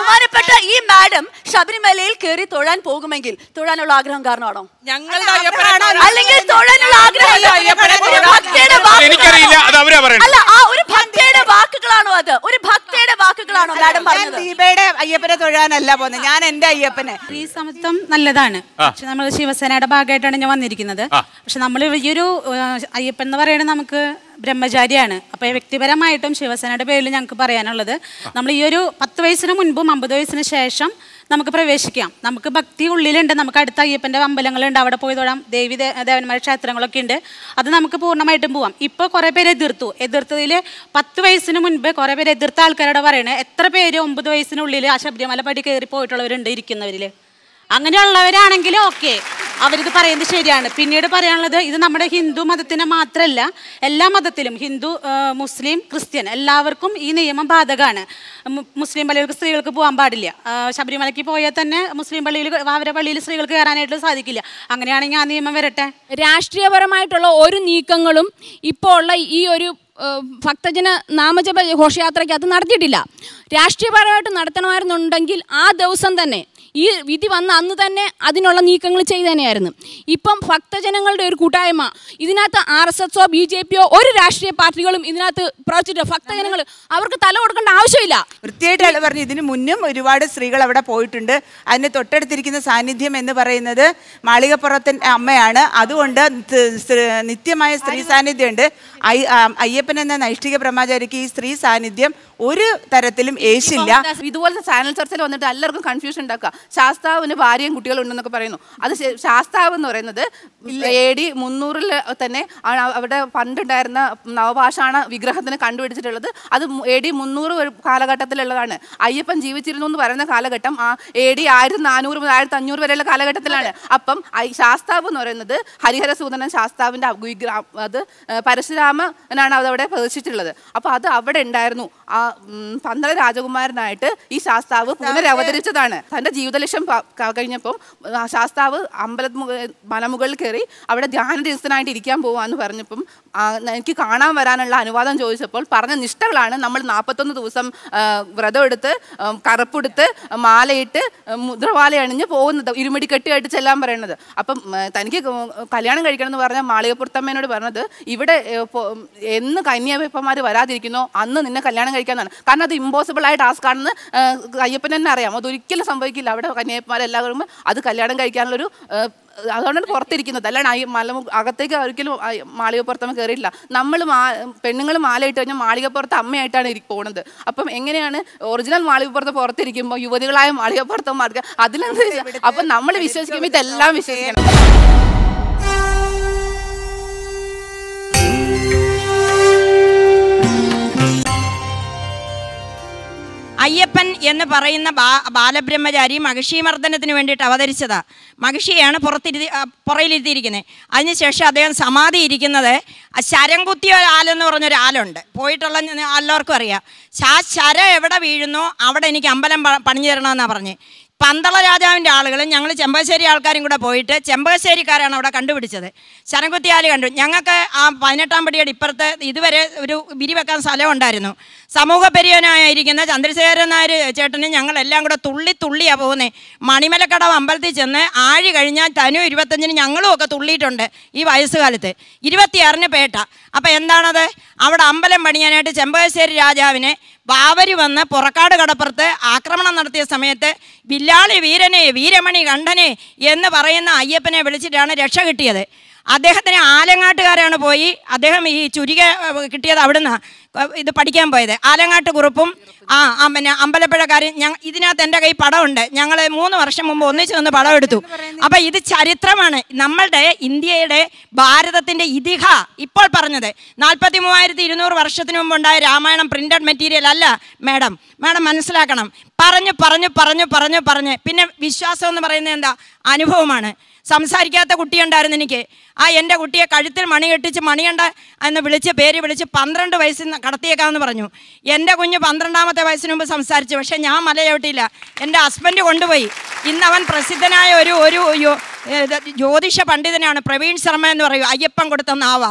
B: എന്നിട്ട് ഈ മാഡം ശബരിമലയിൽ കയറി തൊഴാൻ പോകുമെങ്കിൽ തൊഴാനുള്ള ആഗ്രഹം കാരണമാണോ
D: ഞങ്ങളുടെ
B: അല്ലെങ്കിൽ തൊഴാനുള്ള ആഗ്രഹം ഒരു ഭക്തിയുടെ
A: എനിക്കറിയില്ല അത് അവരാ പറയണത്
B: അല്ല ആ ഒരു ഭക്തിയുടെ വാക്കുകളാണോ അത് ഒരു ഭക്തിയുടെ വാക്കുകളാണോ മാഡം
H: ഞാൻ
B: പറഞ്ഞത്
H: ദീപയുടെ അയ്യപ്പനെ തൊഴാനല്ല പോകുന്നത് ഞാൻ എന്റെ അയ്യപ്പനെ
P: സ്ത്രീ സമത്വം നല്ലതാണ്
A: ആ.
P: പക്ഷെ നമ്മൾ ശിവസേനയുടെ ഭാഗമായിട്ടാണ് ഞാൻ വന്നിരിക്കുന്നത്
A: ആ.
P: പക്ഷെ നമ്മൾ ഈ ഒരു ഏഹ്, അയ്യപ്പൻ എന്ന് പറയുന്നത് നമുക്ക് ബ്രഹ്മചാരിയാണ് അപ്പോൾ വ്യക്തിപരമായിട്ടും ശിവസേനയുടെ പേരിൽ ഞങ്ങൾക്ക് പറയാനുള്ളത് നമ്മൾ ഈ ഒരു പത്ത് വയസ്സിന് മുൻപും അമ്പത് വയസ്സിന് ശേഷം നമുക്ക് പ്രവേശിക്കാം നമുക്ക് ഭക്തി ഉള്ളിലുണ്ട് നമുക്ക് അടുത്ത അയ്യപ്പൻ്റെ അമ്പലങ്ങളുണ്ട് അവിടെ പോയി തൊഴാം ദേവി ദേ- ദേവന്മാരുടെ ക്ഷേത്രങ്ങളൊക്കെ ഉണ്ട് അത് നമുക്ക് പൂർണ്ണമായിട്ടും പോവാം ഇപ്പോൾ കുറേ പേര് എതിർത്തു എതിർത്തതിൽ പത്ത് വയസ്സിന് മുൻപ് കുറേ പേര് എതിർത്ത ആൾക്കാരോട് പറയണേ എത്ര പേര് ഒമ്പത് വയസ്സിനുള്ളിൽ ആ ശബരിമല പടി കയറി പോയിട്ടുള്ളവരുണ്ട് ഇരിക്കുന്നവരിൽ അങ്ങനെയുള്ളവരാണെങ്കിൽ ഓക്കെ അവരിത് പറയുന്നത് ശരിയാണ് പിന്നീട് പറയാനുള്ളത് ഇത് നമ്മുടെ ഹിന്ദു മതത്തിന് മാത്രമല്ല എല്ലാ മതത്തിലും ഹിന്ദു ആ, മുസ്ലിം ക്രിസ്ത്യൻ എല്ലാവർക്കും ഈ നിയമം ബാധകമാണ് മു- മുസ്ലിം പള്ളികൾക്ക് സ്ത്രീകൾക്ക് പോകാൻ പാടില്ല ആ, ശബരിമലയ്ക്ക് പോയാൽ തന്നെ മുസ്ലിം പള്ളിയിൽ അവരെ പള്ളിയിൽ സ്ത്രീകൾക്ക് കയറാനായിട്ട് സാധിക്കില്ല അങ്ങനെയാണെങ്കിൽ ആ നിയമം വരട്ടെ
Q: രാഷ്ട്രീയപരമായിട്ടുള്ള ഒരു നീക്കങ്ങളും ഇപ്പോൾ ഉള്ള ഈ ഒരു ഏഹ്, ഭക്തജന നാമജപ ഘോഷയാത്രയ്ക്കകത്ത് നടത്തിയിട്ടില്ല രാഷ്ട്രീയപരമായിട്ട് നടത്തണമായിരുന്നുണ്ടെങ്കിൽ ആ ദിവസം തന്നെ ഈ വിധി വന്ന അന്ന് തന്നെ അതിനുള്ള നീക്കങ്ങൾ ചെയ്തതന്നെയായിരുന്നു ഇപ്പം ഭക്തജനങ്ങളുടെ ഒരു കൂട്ടായ്മ ഇതിനകത്ത് ആർ എസ് എസോ ബി ജെ പിയോ ഒരു രാഷ്ട്രീയ പാർട്ടികളും ഇതിനകത്ത് പ്രവർത്തിച്ചിട്ടില്ല ഭക്തജനങ്ങൾ അവർക്ക് തല കൊടുക്കേണ്ട ആവശ്യമില്ല
H: വൃത്തിയായിട്ട് അയാൾ പറഞ്ഞു ഇതിനു മുന്നും ഒരുപാട് സ്ത്രീകൾ അവിടെ പോയിട്ടുണ്ട് അതിന് തൊട്ടടുത്തിരിക്കുന്ന സാന്നിധ്യം എന്ന് പറയുന്നത് മാളികപ്പുറത്തിൻ്റെ അമ്മയാണ് അതുകൊണ്ട് ത- സ്ത്രീ- നിത്യമായ സ്ത്രീ സാന്നിധ്യമുണ്ട് അയ്യ- ആ, അയ്യപ്പൻ എന്ന നൈഷ്ഠിക ബ്രഹ്മചാരിക്ക് ഈ സ്ത്രീ സാന്നിധ്യം ഒരു തരത്തിലും ഏശില്ല
N: ഇതുപോലത്തെ ചാനൽ ചർച്ചയിൽ വന്നിട്ട് എല്ലാവർക്കും കൺഫ്യൂഷൻ ഉണ്ടാക്കുക ശാസ്താവിന് ഭാര്യയും കുട്ടികളും ഉണ്ടെന്നൊക്കെ പറയുന്നു അത് ശ- ശാസ്താവ് എന്ന് പറയുന്നത് എ ഡി മുന്നൂറിൽ തന്നെ ആണ് അവിടെ പണ്ടുണ്ടായിരുന്ന നവപാഷാണ വിഗ്രഹത്തിന് കണ്ടുപിടിച്ചിട്ടുള്ളത് അത് എ ഡി മുന്നൂറ് ഒരു കാലഘട്ടത്തിലുള്ളതാണ് അയ്യപ്പൻ ജീവിച്ചിരുന്നു എന്ന് പറയുന്ന കാലഘട്ടം ആ എ ഡി ആയിരത്തി നാനൂറ് മുതൽ ആയിരത്തി അഞ്ഞൂറ് വരെയുള്ള കാലഘട്ടത്തിലാണ് അപ്പം ഐ- ശാസ്താവ് എന്ന് പറയുന്നത് ഹരിഹരസൂദനൻ ശാസ്താവിൻ്റെ വിഗ്രഹം അത് ഏഹ്, പരശുരാമനാണ് അതവിടെ പ്രതിഷ്ഠിച്ചിട്ടുള്ളത് അപ്പോൾ അത് അവിടെ ഉണ്ടായിരുന്നു ആ ഉം, പന്തള രാജകുമാരനായിട്ട് ഈ ശാസ്താവ് പുനരവതരിച്ചതാണ് തൻ്റെ ജീവിതലക്ഷ്യം പ- ക- കഴിഞ്ഞപ്പം ആ ശാസ്താവ് അമ്പല മലമുകളിൽ കയറി അവിടെ ധ്യാനരസനായിട്ട് ഇരിക്കാൻ പോവാന്ന് പറഞ്ഞപ്പം ആ, എനിക്ക് കാണാൻ വരാനുള്ള അനുവാദം ചോദിച്ചപ്പോൾ പറഞ്ഞ നിഷ്ഠകളാണ് നമ്മൾ നാൽപ്പത്തൊന്ന് ദിവസം ആ, വ്രതം എടുത്ത് ആ, കറുപ്പെടുത്ത് മാലയിട്ട് ആ, മുദ്രവാല അണിഞ്ഞ് പോകുന്നത് ഇരുമിടി കെട്ടിയായിട്ട് ചെല്ലാൻ പറയുന്നത് അപ്പം ആ, തനിക്ക് ക- കല്യാണം കഴിക്കണം എന്ന് പറഞ്ഞ മാളികപ്പുറത്തമ്മേനോട് പറഞ്ഞത് ഇവിടെ ഏ, പൊ- എന്ന് കന്യാവയ്പ്പന്മാർ വരാതിരിക്കുന്നോ അന്ന് നിന്നെ കല്യാണം കഴിക്കാന്നാണ് കാരണം അത് ഇമ്പോസിബിൾ ആയ ടാസ്ക് ആണെന്ന് ആ, അയ്യപ്പൻ തന്നെ അറിയാം അതൊരിക്കലും സംഭവിക്കില്ല അവിടെ കന്യായപ്പന്മാരെല്ലാവരും അത് കല്യാണം കഴിക്കാനുള്ളൊരു ആ, അതുകൊണ്ടാണ് പുറത്തിരിക്കുന്നത് അല്ലാണ്ട് ഈ മല അകത്തേക്ക് ഒരിക്കലും ആ മാളികപ്പുറത്തമ്മ കയറിയിട്ടില്ല നമ്മൾ മാ പെണ്ണുങ്ങൾ മാലയിട്ട് കഴിഞ്ഞാൽ മാളികപ്പുറത്ത് അമ്മയായിട്ടാണ് ഇരി പോകുന്നത് അപ്പം എങ്ങനെയാണ് ഒറിജിനൽ മാളികപ്പുറത്ത് പുറത്തിരിക്കുമ്പോൾ യുവതികളായ മാളികപ്പുറത്തമ്മമാർക്ക് അതിലെന്ത് അപ്പം നമ്മൾ വിശ്വസിക്കുമ്പോൾ ഇതെല്ലാം വിശ്വസിക്കണം
I: അയ്യപ്പൻ എന്ന് പറയുന്ന ബാ ബാലബ്രഹ്മചാരി മഹിഷീമർദ്ദനത്തിന് വേണ്ടിയിട്ട് അവതരിച്ചതാ മഹിഷിയാണ് പുറത്തിരുത്തി ആ, പുറയിലിരുത്തിയിരിക്കുന്നത് അതിനുശേഷം അദ്ദേഹം സമാധി ഇരിക്കുന്നത് ആ ശരം കുത്തിയ ആലെന്ന് പറഞ്ഞൊരു ആലുണ്ട് പോയിട്ടുള്ള ഞ- എല്ലാവർക്കും അറിയാം ആ ശരം എവിടെ വീഴുന്നോ അവിടെ എനിക്ക് അമ്പലം പ- പണിഞ്ഞു തരണമെന്നാണ് പറഞ്ഞ് പന്തള രാജാവിൻ്റെ ആളുകളും ഞങ്ങൾ ചെമ്പകശ്ശേരി ആൾക്കാരും കൂടെ പോയിട്ട് ചെമ്പകശ്ശേരിക്കാരാണ് അവിടെ കണ്ടുപിടിച്ചത് ശരംകുത്തിയാല് കണ്ടു ഞങ്ങൾക്ക് ആ പതിനെട്ടാം പടിയുടെ ഇപ്പുറത്ത് ഇതുവരെ ഒരു വിരി വെക്കാൻ സ്ഥലം ഉണ്ടായിരുന്നു സമൂഹ പെരിയനായിരിക്കുന്ന ചന്ദ്രശേഖരൻ നായർ ചേട്ടനും ഞങ്ങളെല്ലാം കൂടെ തുള്ളി തുള്ളിയാണ് പോകുന്നത് മണിമലക്കടവ് അമ്പലത്തിൽ ചെന്ന് ആഴി കഴിഞ്ഞാൽ തനു ഇരുപത്തഞ്ചിന് ഞങ്ങളും ഒക്കെ തുള്ളിയിട്ടുണ്ട് ഈ വയസ്സുകാലത്ത് ഇരുപത്തിയാറിന് പേട്ട അപ്പം എന്താണത് അവിടെ അമ്പലം പണിയാനായിട്ട് ചെമ്പകശ്ശേരി രാജാവിനെ ബാവരി വന്ന് പുറക്കാട് കടപ്പുറത്ത് ആക്രമണം നടത്തിയ സമയത്ത് വില്ലാളി വീരനെ വീരമണി കണ്ഠനെ എന്ന് പറയുന്ന അയ്യപ്പനെ വിളിച്ചിട്ടാണ് രക്ഷ കിട്ടിയത് അദ്ദേഹത്തിന് ആലങ്ങാട്ടുകാരാണ് പോയി അദ്ദേഹം ഈ ചുരിക ഏഹ്, കിട്ടിയത് അവിടുന്ന് ഇത് പഠിക്കാൻ പോയത് ആലങ്ങാട്ട് കുറുപ്പും ആ ആ, പിന്നെ അമ്പലപ്പുഴക്കാരും ഞങ്ങൾ ഇതിനകത്ത് എൻ്റെ കൈ പടമുണ്ട് ഞങ്ങൾ മൂന്ന് വർഷം മുമ്പ് ഒന്നിച്ച് നിന്ന് പടം എടുത്തു അപ്പം ഇത് ചരിത്രമാണ് നമ്മളുടെ ഇന്ത്യയുടെ ഭാരതത്തിൻ്റെ ഇതിഹ ഇപ്പോൾ പറഞ്ഞത് നാൽപ്പത്തി മൂവായിരത്തി ഇരുന്നൂറ് വർഷത്തിന് മുമ്പ് ഉണ്ടായ രാമായണം പ്രിന്റഡ് മെറ്റീരിയൽ അല്ല മാഡം മാഡം മനസ്സിലാക്കണം പറഞ്ഞു പറഞ്ഞു പറഞ്ഞു പറഞ്ഞു പറഞ്ഞ് പിന്നെ വിശ്വാസം എന്ന് പറയുന്നത് എന്താ അനുഭവമാണ് സംസാരിക്കാത്ത കുട്ടിയുണ്ടായിരുന്നു എനിക്ക് ആ എൻ്റെ കുട്ടിയെ കഴുത്തിൽ മണി കെട്ടിച്ച് മണിയണ്ട എന്ന് വിളിച്ച് പേര് വിളിച്ച് പന്ത്രണ്ട് വയസ്സിൽ നിന്ന് കടത്തിയേക്കാമെന്ന് പറഞ്ഞു എൻ്റെ കുഞ്ഞ് പന്ത്രണ്ടാമത്തെ വയസ്സിന് മുമ്പ് സംസാരിച്ചു പക്ഷേ ഞാൻ മല ചവിട്ടിയില്ല എൻ്റെ ഹസ്ബൻഡ് കൊണ്ടുപോയി ഇന്ന് അവൻ പ്രസിദ്ധനായ ഒരു ഒരു യോ- ഏത് ജ്യോതിഷ പണ്ഡിതനാണ് പ്രവീൺ ശർമ്മ എന്ന് പറയും അയ്യപ്പൻ കൊടുത്ത നാവ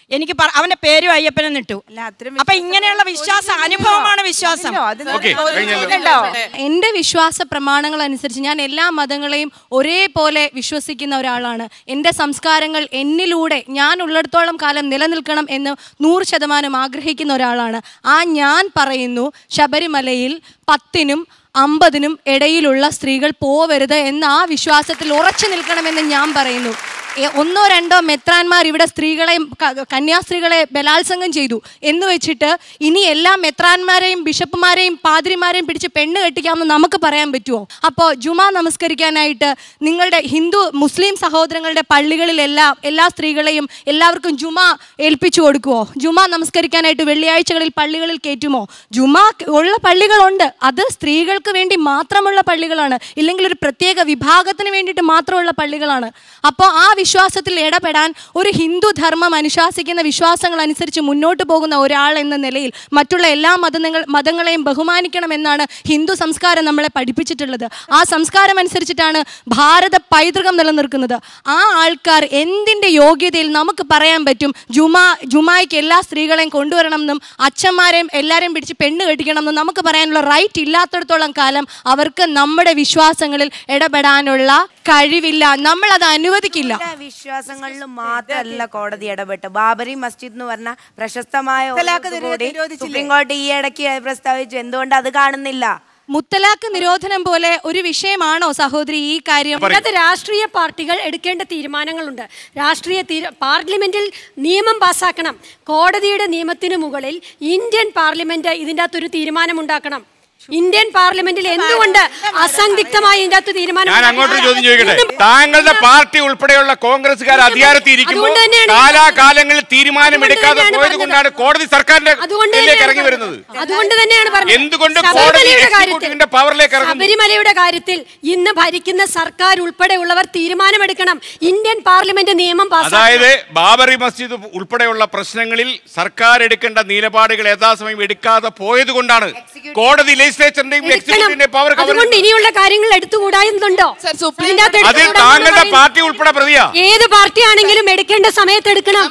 I: എനിക്ക് പറ- അവന്റെ പേരും അയ്യപ്പനെ നിട്ടു അപ്പൊ ഇങ്ങനെയുള്ള വിശ്വാസ അനുഭവമാണ് വിശ്വാസം
A: ഓക്കെ കഴിഞ്ഞല്ലോ
R: എൻ്റെ വിശ്വാസ പ്രമാണങ്ങൾ അനുസരിച്ച് ഞാൻ എല്ലാ മതങ്ങളെയും ഒരേപോലെ വിശ്വസിക്കുന്ന ഒരാളാണ് എൻ്റെ സംസ്കാരങ്ങൾ എന്നിലൂടെ ഞാൻ ഉള്ളിടത്തോളം കാലം നിലനിൽക്കണം എന്ന് നൂറ് ശതമാനം ആഗ്രഹിക്കുന്ന ഒരാളാണ് ആ ഞാൻ പറയുന്നു ശബരിമലയിൽ പത്തിനും അമ്പതിനും ഇടയിലുള്ള സ്ത്രീകൾ പോവരുത് എന്ന ആ വിശ്വാസത്തിൽ ഉറച്ചു നിൽക്കണമെന്ന് ഞാൻ പറയുന്നു എ- ഒന്നോ രണ്ടോ മെത്രാന്മാർ ഇവിടെ സ്ത്രീകളെ ക- കന്യാസ്ത്രീകളെ ബലാത്സംഗം ചെയ്തു എന്ന് വെച്ചിട്ട് ഇനി എല്ലാ മെത്രാന്മാരെയും ബിഷപ്പുമാരെയും പാതിരിമാരെയും പിടിച്ച് പെണ്ണ് കെട്ടിക്കാമെന്ന് നമുക്ക് പറയാൻ പറ്റുമോ അപ്പോൾ ജുമാ നമസ്കരിക്കാനായിട്ട് നിങ്ങളുടെ ഹിന്ദു മുസ്ലിം സഹോദരങ്ങളുടെ പള്ളികളിലെല്ലാം എല്ലാ സ്ത്രീകളെയും എല്ലാവർക്കും ജുമാ ഏൽപ്പിച്ചു കൊടുക്കുമോ ജുമാ നമസ്കരിക്കാനായിട്ട് വെള്ളിയാഴ്ചകളിൽ പള്ളികളിൽ കയറ്റുമോ ജുമാ ഉള്ള പള്ളികളുണ്ട് അത് സ്ത്രീകൾക്ക് വേണ്ടി മാത്രമുള്ള പള്ളികളാണ് ഇല്ലെങ്കിൽ ഒരു പ്രത്യേക വിഭാഗത്തിന് വേണ്ടിയിട്ട് മാത്രമുള്ള പള്ളികളാണ് അപ്പോൾ ആ വിശ്വാസത്തിൽ ഇടപെടാൻ ഒരു ഹിന്ദു ധർമ്മം അനുശാസിക്കുന്ന വിശ്വാസങ്ങൾ അനുസരിച്ച് മുന്നോട്ട് പോകുന്ന ഒരാൾ എന്ന നിലയിൽ മറ്റുള്ള എല്ലാ മതങ്ങൾ മതങ്ങളെയും ബഹുമാനിക്കണമെന്നാണ് ഹിന്ദു സംസ്കാരം നമ്മളെ പഠിപ്പിച്ചിട്ടുള്ളത് ആ സംസ്കാരം അനുസരിച്ചിട്ടാണ് ഭാരത പൈതൃകം നിലനിൽക്കുന്നത് ആ ആൾക്കാർ എന്തിൻ്റെ യോഗ്യതയിൽ നമുക്ക് പറയാൻ പറ്റും ജുമാ ജുമായ്ക്ക് എല്ലാ സ്ത്രീകളെയും കൊണ്ടുവരണം എന്നും അച്ഛന്മാരെയും എല്ലാവരെയും പിടിച്ച് പെണ്ണ് കെട്ടിക്കണം എന്നും നമുക്ക് പറയാനുള്ള റൈറ്റ് ഇല്ലാത്തിടത്തോളം കാലം അവർക്ക് നമ്മുടെ വിശ്വാസങ്ങളിൽ ഇടപെടാനുള്ള കഴിവില്ല നമ്മൾ അത് അനുവദിക്കില്ല
F: എല്ലാ വിശ്വാസങ്ങളിലും മാത്രമല്ല കോടതി ഇടപെട്ട് ബാബറി മസ്ജിദ് എന്ന് പറഞ്ഞ പ്രശസ്തമായ ഒരു
H: മുത്തലാഖ്
F: ഇത്
H: നിരോ-
F: കൂടി
H: നിരോധിച്ചില്ലേ?
F: സുപ്രീം കോടതി ഈ ഇടയ്ക്ക് പ്രസ്താവിച്ചു എന്തുകൊണ്ട് അത് കാണുന്നില്ല
R: മുത്തലാഖ് നിരോധനം പോലെ ഒരു വിഷയമാണോ സഹോദരി ഈ കാര്യം
G: ഇതിനകത്ത് രാഷ്ട്രീയ പാർട്ടികൾ എടുക്കേണ്ട തീരുമാനങ്ങളുണ്ട് രാഷ്ട്രീയ തീര പാർലമെന്റിൽ നിയമം പാസ്സാക്കണം കോടതിയുടെ നിയമത്തിന് മുകളിൽ ഇന്ത്യൻ പാർലമെന്റ് ഇതിൻ്റെ അകത്തൊരു തീരുമാനമുണ്ടാക്കണം ഇന്ത്യൻ പാർലമെന്റിൽ എന്തുകൊണ്ട് അസന്ധിഗ്ധമായി ഇതിൻ്റെ അകത്ത് തീരുമാനം
A: ഞാൻ അങ്ങോട്ടൊരു ചോദ്യം ചോദിക്കട്ടെ താങ്കളുടെ പാർട്ടി ഉൾപ്പെടെയുള്ള കോൺഗ്രസ്സുകാർ അധികാരത്തിൽ ഇരിക്കുമ്പോൾ
G: അതുകൊണ്ട് തന്നെയാണ്
A: കാലാകാലങ്ങളിൽ തീരുമാനം
G: അതുകൊണ്ട്
A: എടുക്കാതെ
G: തന്നെയാണ്
A: പോയത് കൊണ്ടാണ് കോടതി സർക്കാരിന്റെ
G: അതുകൊണ്ട്
A: ഇതിലേക്ക്
G: തന്നെയാണ്
A: ഇറങ്ങി വരുന്നത്
G: അതുകൊണ്ട് തന്നെയാണ് പറഞ്ഞത്
A: എന്തുകൊണ്ട് കോടതി
G: ശബരിമലയുടെ കാര്യത്തിൽ
A: എക്സിക്യൂട്ടീവിന്റെ പവറിലേക്ക് ഇറങ്ങുന്നു
G: ശബരിമലയുടെ കാര്യത്തിൽ ഇന്ന് ഭരിക്കുന്ന സർക്കാർ ഉൾപ്പെടെയുള്ളവർ തീരുമാനമെടുക്കണം ഇന്ത്യൻ പാർലമെന്റ് നിയമം പാസ്സാക്കണം
A: അതായത് ബാബറി മസ്ജിദ് ഉൾപ്പെടെയുള്ള പ്രശ്നങ്ങളിൽ സർക്കാർ എടുക്കേണ്ട നിലപാടുകൾ യഥാസമയം എടുക്കാതെ പോയത് കൊണ്ടാണ് കോടതി ലെജിസ്ലേച്ചറിന്റെയും എക്സിക്യൂട്ടീവിന്റെയും പവർ
G: അതുകൊണ്ട് ഇനിയുള്ള കാര്യങ്ങൾ എടുത്തുകൂടായെന്നുണ്ടോ ഇതിന്റെ അകത്ത്
A: അതിൽ
G: എടുത്തുകൂടാ എന്ന്
A: താങ്കളുടെ
G: പറയുന്നത്
A: പാർട്ടി ഉൾപ്പെടെ പ്രതിയാ
G: ഏത് പാർട്ടി ആണെങ്കിലും എടുക്കേണ്ട സമയത്ത് എടുക്കണം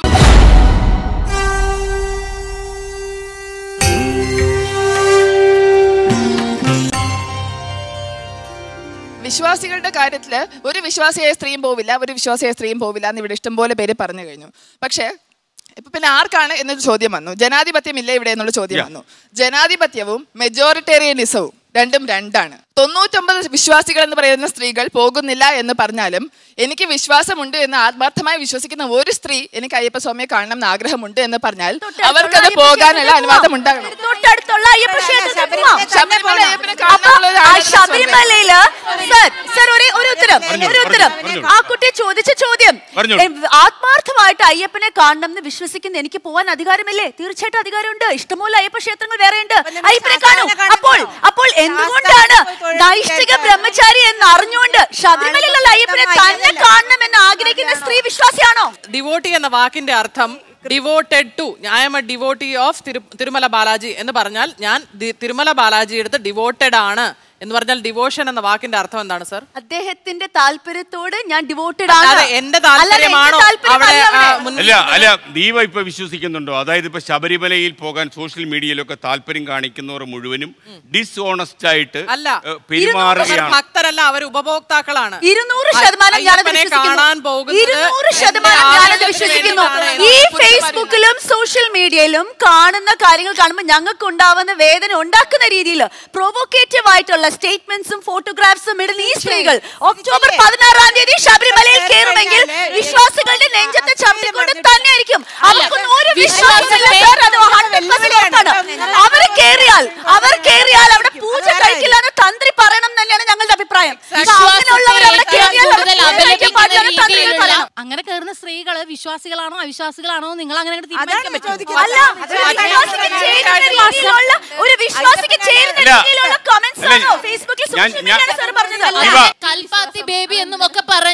J: വിശ്വാസികളുടെ കാര്യത്തിൽ ഒരു വിശ്വാസിയായ സ്ത്രീയും പോവില്ല ഒരു വിശ്വാസിയായ സ്ത്രീയും പോവില്ല എന്ന് ഇവിടെ ഇഷ്ടംപോലെ പേര് പറഞ്ഞു കഴിഞ്ഞു പക്ഷേ ഇപ്പൊ പിന്നെ ആർക്കാണ് എന്നൊരു ചോദ്യം വന്നു ജനാധിപത്യം ഇല്ല ഇവിടെ എന്നുള്ള ചോദ്യം
A: Yeah.
J: വന്നു ജനാധിപത്യവും മെജോറിറ്റേറിയനിസവും രണ്ടും രണ്ടാണ് തൊണ്ണൂറ്റൊമ്പത് വിശ്വാസികൾ എന്ന് പറയുന്ന സ്ത്രീകൾ പോകുന്നില്ല എന്ന് പറഞ്ഞാലും എനിക്ക് വിശ്വാസമുണ്ട് എന്ന് ആത്മാർത്ഥമായി വിശ്വസിക്കുന്ന ഒരു സ്ത്രീ എനിക്ക് അയ്യപ്പസ്വാമിയെ കാണണം എന്ന് ആഗ്രഹമുണ്ട് എന്ന് പറഞ്ഞാൽ അവർക്കത് പോകാനുള്ള അനുവാദം ഉണ്ടാകണം
B: തൊട്ടടുത്തുള്ള അയ്യപ്പ ക്ഷേത്രത്തിൽ പോവാം.
J: ശബരിമല അയ്യപ്പനെ
B: അപ്പൊ
J: കാണാനുള്ളത്
B: ആ
J: ആഗ്രഹം
B: ശബരിമലയില് സർ സർ ഒരു ഒരു ഉത്തരം
A: പറഞ്ഞോളൂ,
B: ഒരു ഉത്തരം
A: പറഞ്ഞോളൂ.
B: ആ കുട്ടി ചോദിച്ച ചോദ്യം
A: പറഞ്ഞോളൂ.
B: എ, ആത്മാർത്ഥമായിട്ട് അയ്യപ്പനെ കാണണം എന്ന് വിശ്വസിക്കുന്ന എനിക്ക് പോവാൻ അധികാരമില്ലേ തീർച്ചയായിട്ടും അധികാരമുണ്ട് ഇഷ്ടംപോലെ അയ്യപ്പ ക്ഷേത്രങ്ങൾ വേറെയുണ്ട് അയ്യപ്പനെ കാണും അപ്പോൾ അപ്പോൾ എന്തുകൊണ്ടാണ് നൈഷ്ഠിക ബ്രഹ്മചാരി എന്ന് അറിഞ്ഞുകൊണ്ട് ശബരിമലയിലുള്ള അയ്യപ്പനെ തന്നെ കാണണം എന്ന് ആഗ്രഹിക്കുന്ന സ്ത്രീ വിശ്വാസിയാണോ
D: ഡിവോട്ടി എന്ന വാക്കിന്റെ അർത്ഥം devoted to I M A devotee of Tirumala Balaji എന്ന് പറഞ്ഞാൽ ഞാൻ ദി- തിരുമല ബാലാജി എടുത്ത് ഡിവോട്ടഡ് ആണ് എന്ന് പറഞ്ഞാൽ ഡിവോഷൻ എന്ന വാക്കിന്റെ അർത്ഥം എന്താണ് സർ
B: അദ്ദേഹത്തിന്റെ താല്പര്യത്തോട് ഞാൻ ഡിവോട്ടഡ്
D: അല്ലാതെ
B: ആണ്
D: എന്റെ
B: അല്ലാതെ എന്റെ
D: താല്പര്യമാണോ
B: താല്പര്യം
D: അവിടെ
B: അല്ല
D: ആ,
B: അവിടെ.
D: മുന്നിൽ
A: അല്ല അല്ല ദീപ ഇപ്പൊ വിശ്വസിക്കുന്നുണ്ടോ അതായത് ഇപ്പൊ ശബരിമലയിൽ പോകാൻ സോഷ്യൽ മീഡിയയിലൊക്കെ താല്പര്യം കാണിക്കുന്നവർ മുഴുവനും ഡിസ്ഓണസ്റ്റ് ആയിട്ട്
D: അല്ല
A: ഏ, പെരുമാറുകയാണ്
D: ഭക്തരല്ല അവർ ഉപഭോക്താക്കളാണ്
B: ഇരുന്നൂറ് ശതമാനം ഞാനത്
D: അയ്യപ്പനെ
B: വിശ്വസിക്കുന്നു.
D: കാണാൻ പോകുന്നത്
B: ഇരുന്നൂറ്
D: എന്റെ
B: ശതമാനം ഞാനത്
D: ആവശ്യത്തിന്
B: വിശ്വസിക്കുന്നു
D: വേണ്ടിയിട്ടാണ്
B: ഈ
D: എന്ന്
B: ഫേസ്ബുക്കിലും സോഷ്യൽ മീഡിയയിലും കാണുന്ന കാര്യങ്ങൾ കാണുമ്പോൾ ഞങ്ങൾക്ക് ഉണ്ടാവുന്ന വേദന ഉണ്ടാക്കുന്ന രീതിയിൽ പ്രൊവോക്കേറ്റീവ് ആയിട്ടുള്ള സ്റ്റേറ്റ്മെന്റ്സും ഫോട്ടോഗ്രാഫ്സും ഇടുന്ന ഈ സ്ത്രീകൾ ഒക്ടോബർ പതിനാറാം തീയതി ശബരിമലയിൽ കയറുമെങ്കിൽ വിശ്വാസികളുടെ നെഞ്ചത്തെ ചവിട്ടിക്കൊണ്ട് തന്നെയായിരിക്കും അവർക്കൊന്നും ഒരു വിശ്വാസമില്ല സർ അത് 100% ഉറപ്പാണ് അവർ കേറിയാൽ അവർ കേറിയാൽ അവിടെ പൂജ കഴിക്കില്ല എന്ന് തന്ത്രി പറയണം എന്ന് തന്നെയാണ് ഞങ്ങളുടെ അഭിപ്രായം അപ്പൊ അങ്ങനെയുള്ളവർ അവിടെ കേറിയാൽ അവിടെ
E: കൂടുതൽ
B: പൂജ കഴിക്കാൻ പാടില്ല എന്ന് തന്ത്രികൾ
E: രീതിയിലുള്ള
B: പറയണം
P: അങ്ങനെ കയറുന്ന സ്ത്രീകള് വിശ്വാസികളാണോ അവിശ്വാസികളാണോ നിങ്ങൾ അങ്ങനെ അങ്ങോട്ട് തീരുമാനിക്കാൻ പറ്റുമോ?
B: അല്ല വിശ്വാസിക്ക് ചേരുന്ന രീതിയിലുള്ള ഒരു വിശ്വാസിക്ക് ചേരുന്ന
A: അല്ല.
B: രീതിയിലുള്ള കമന്റ്സ്
A: അല്ല,
B: ആണോ ഫേസ്ബുക്കിൽ
A: ഞാൻ-
B: സോഷ്യൽ
A: ഞാൻ-
B: മീഡിയയിലാണ് സാർ പറഞ്ഞത്
A: ഇവ-
E: കൽപ്പാത്തി ബേബി എന്നും ഒക്കെ പറഞ്ഞ്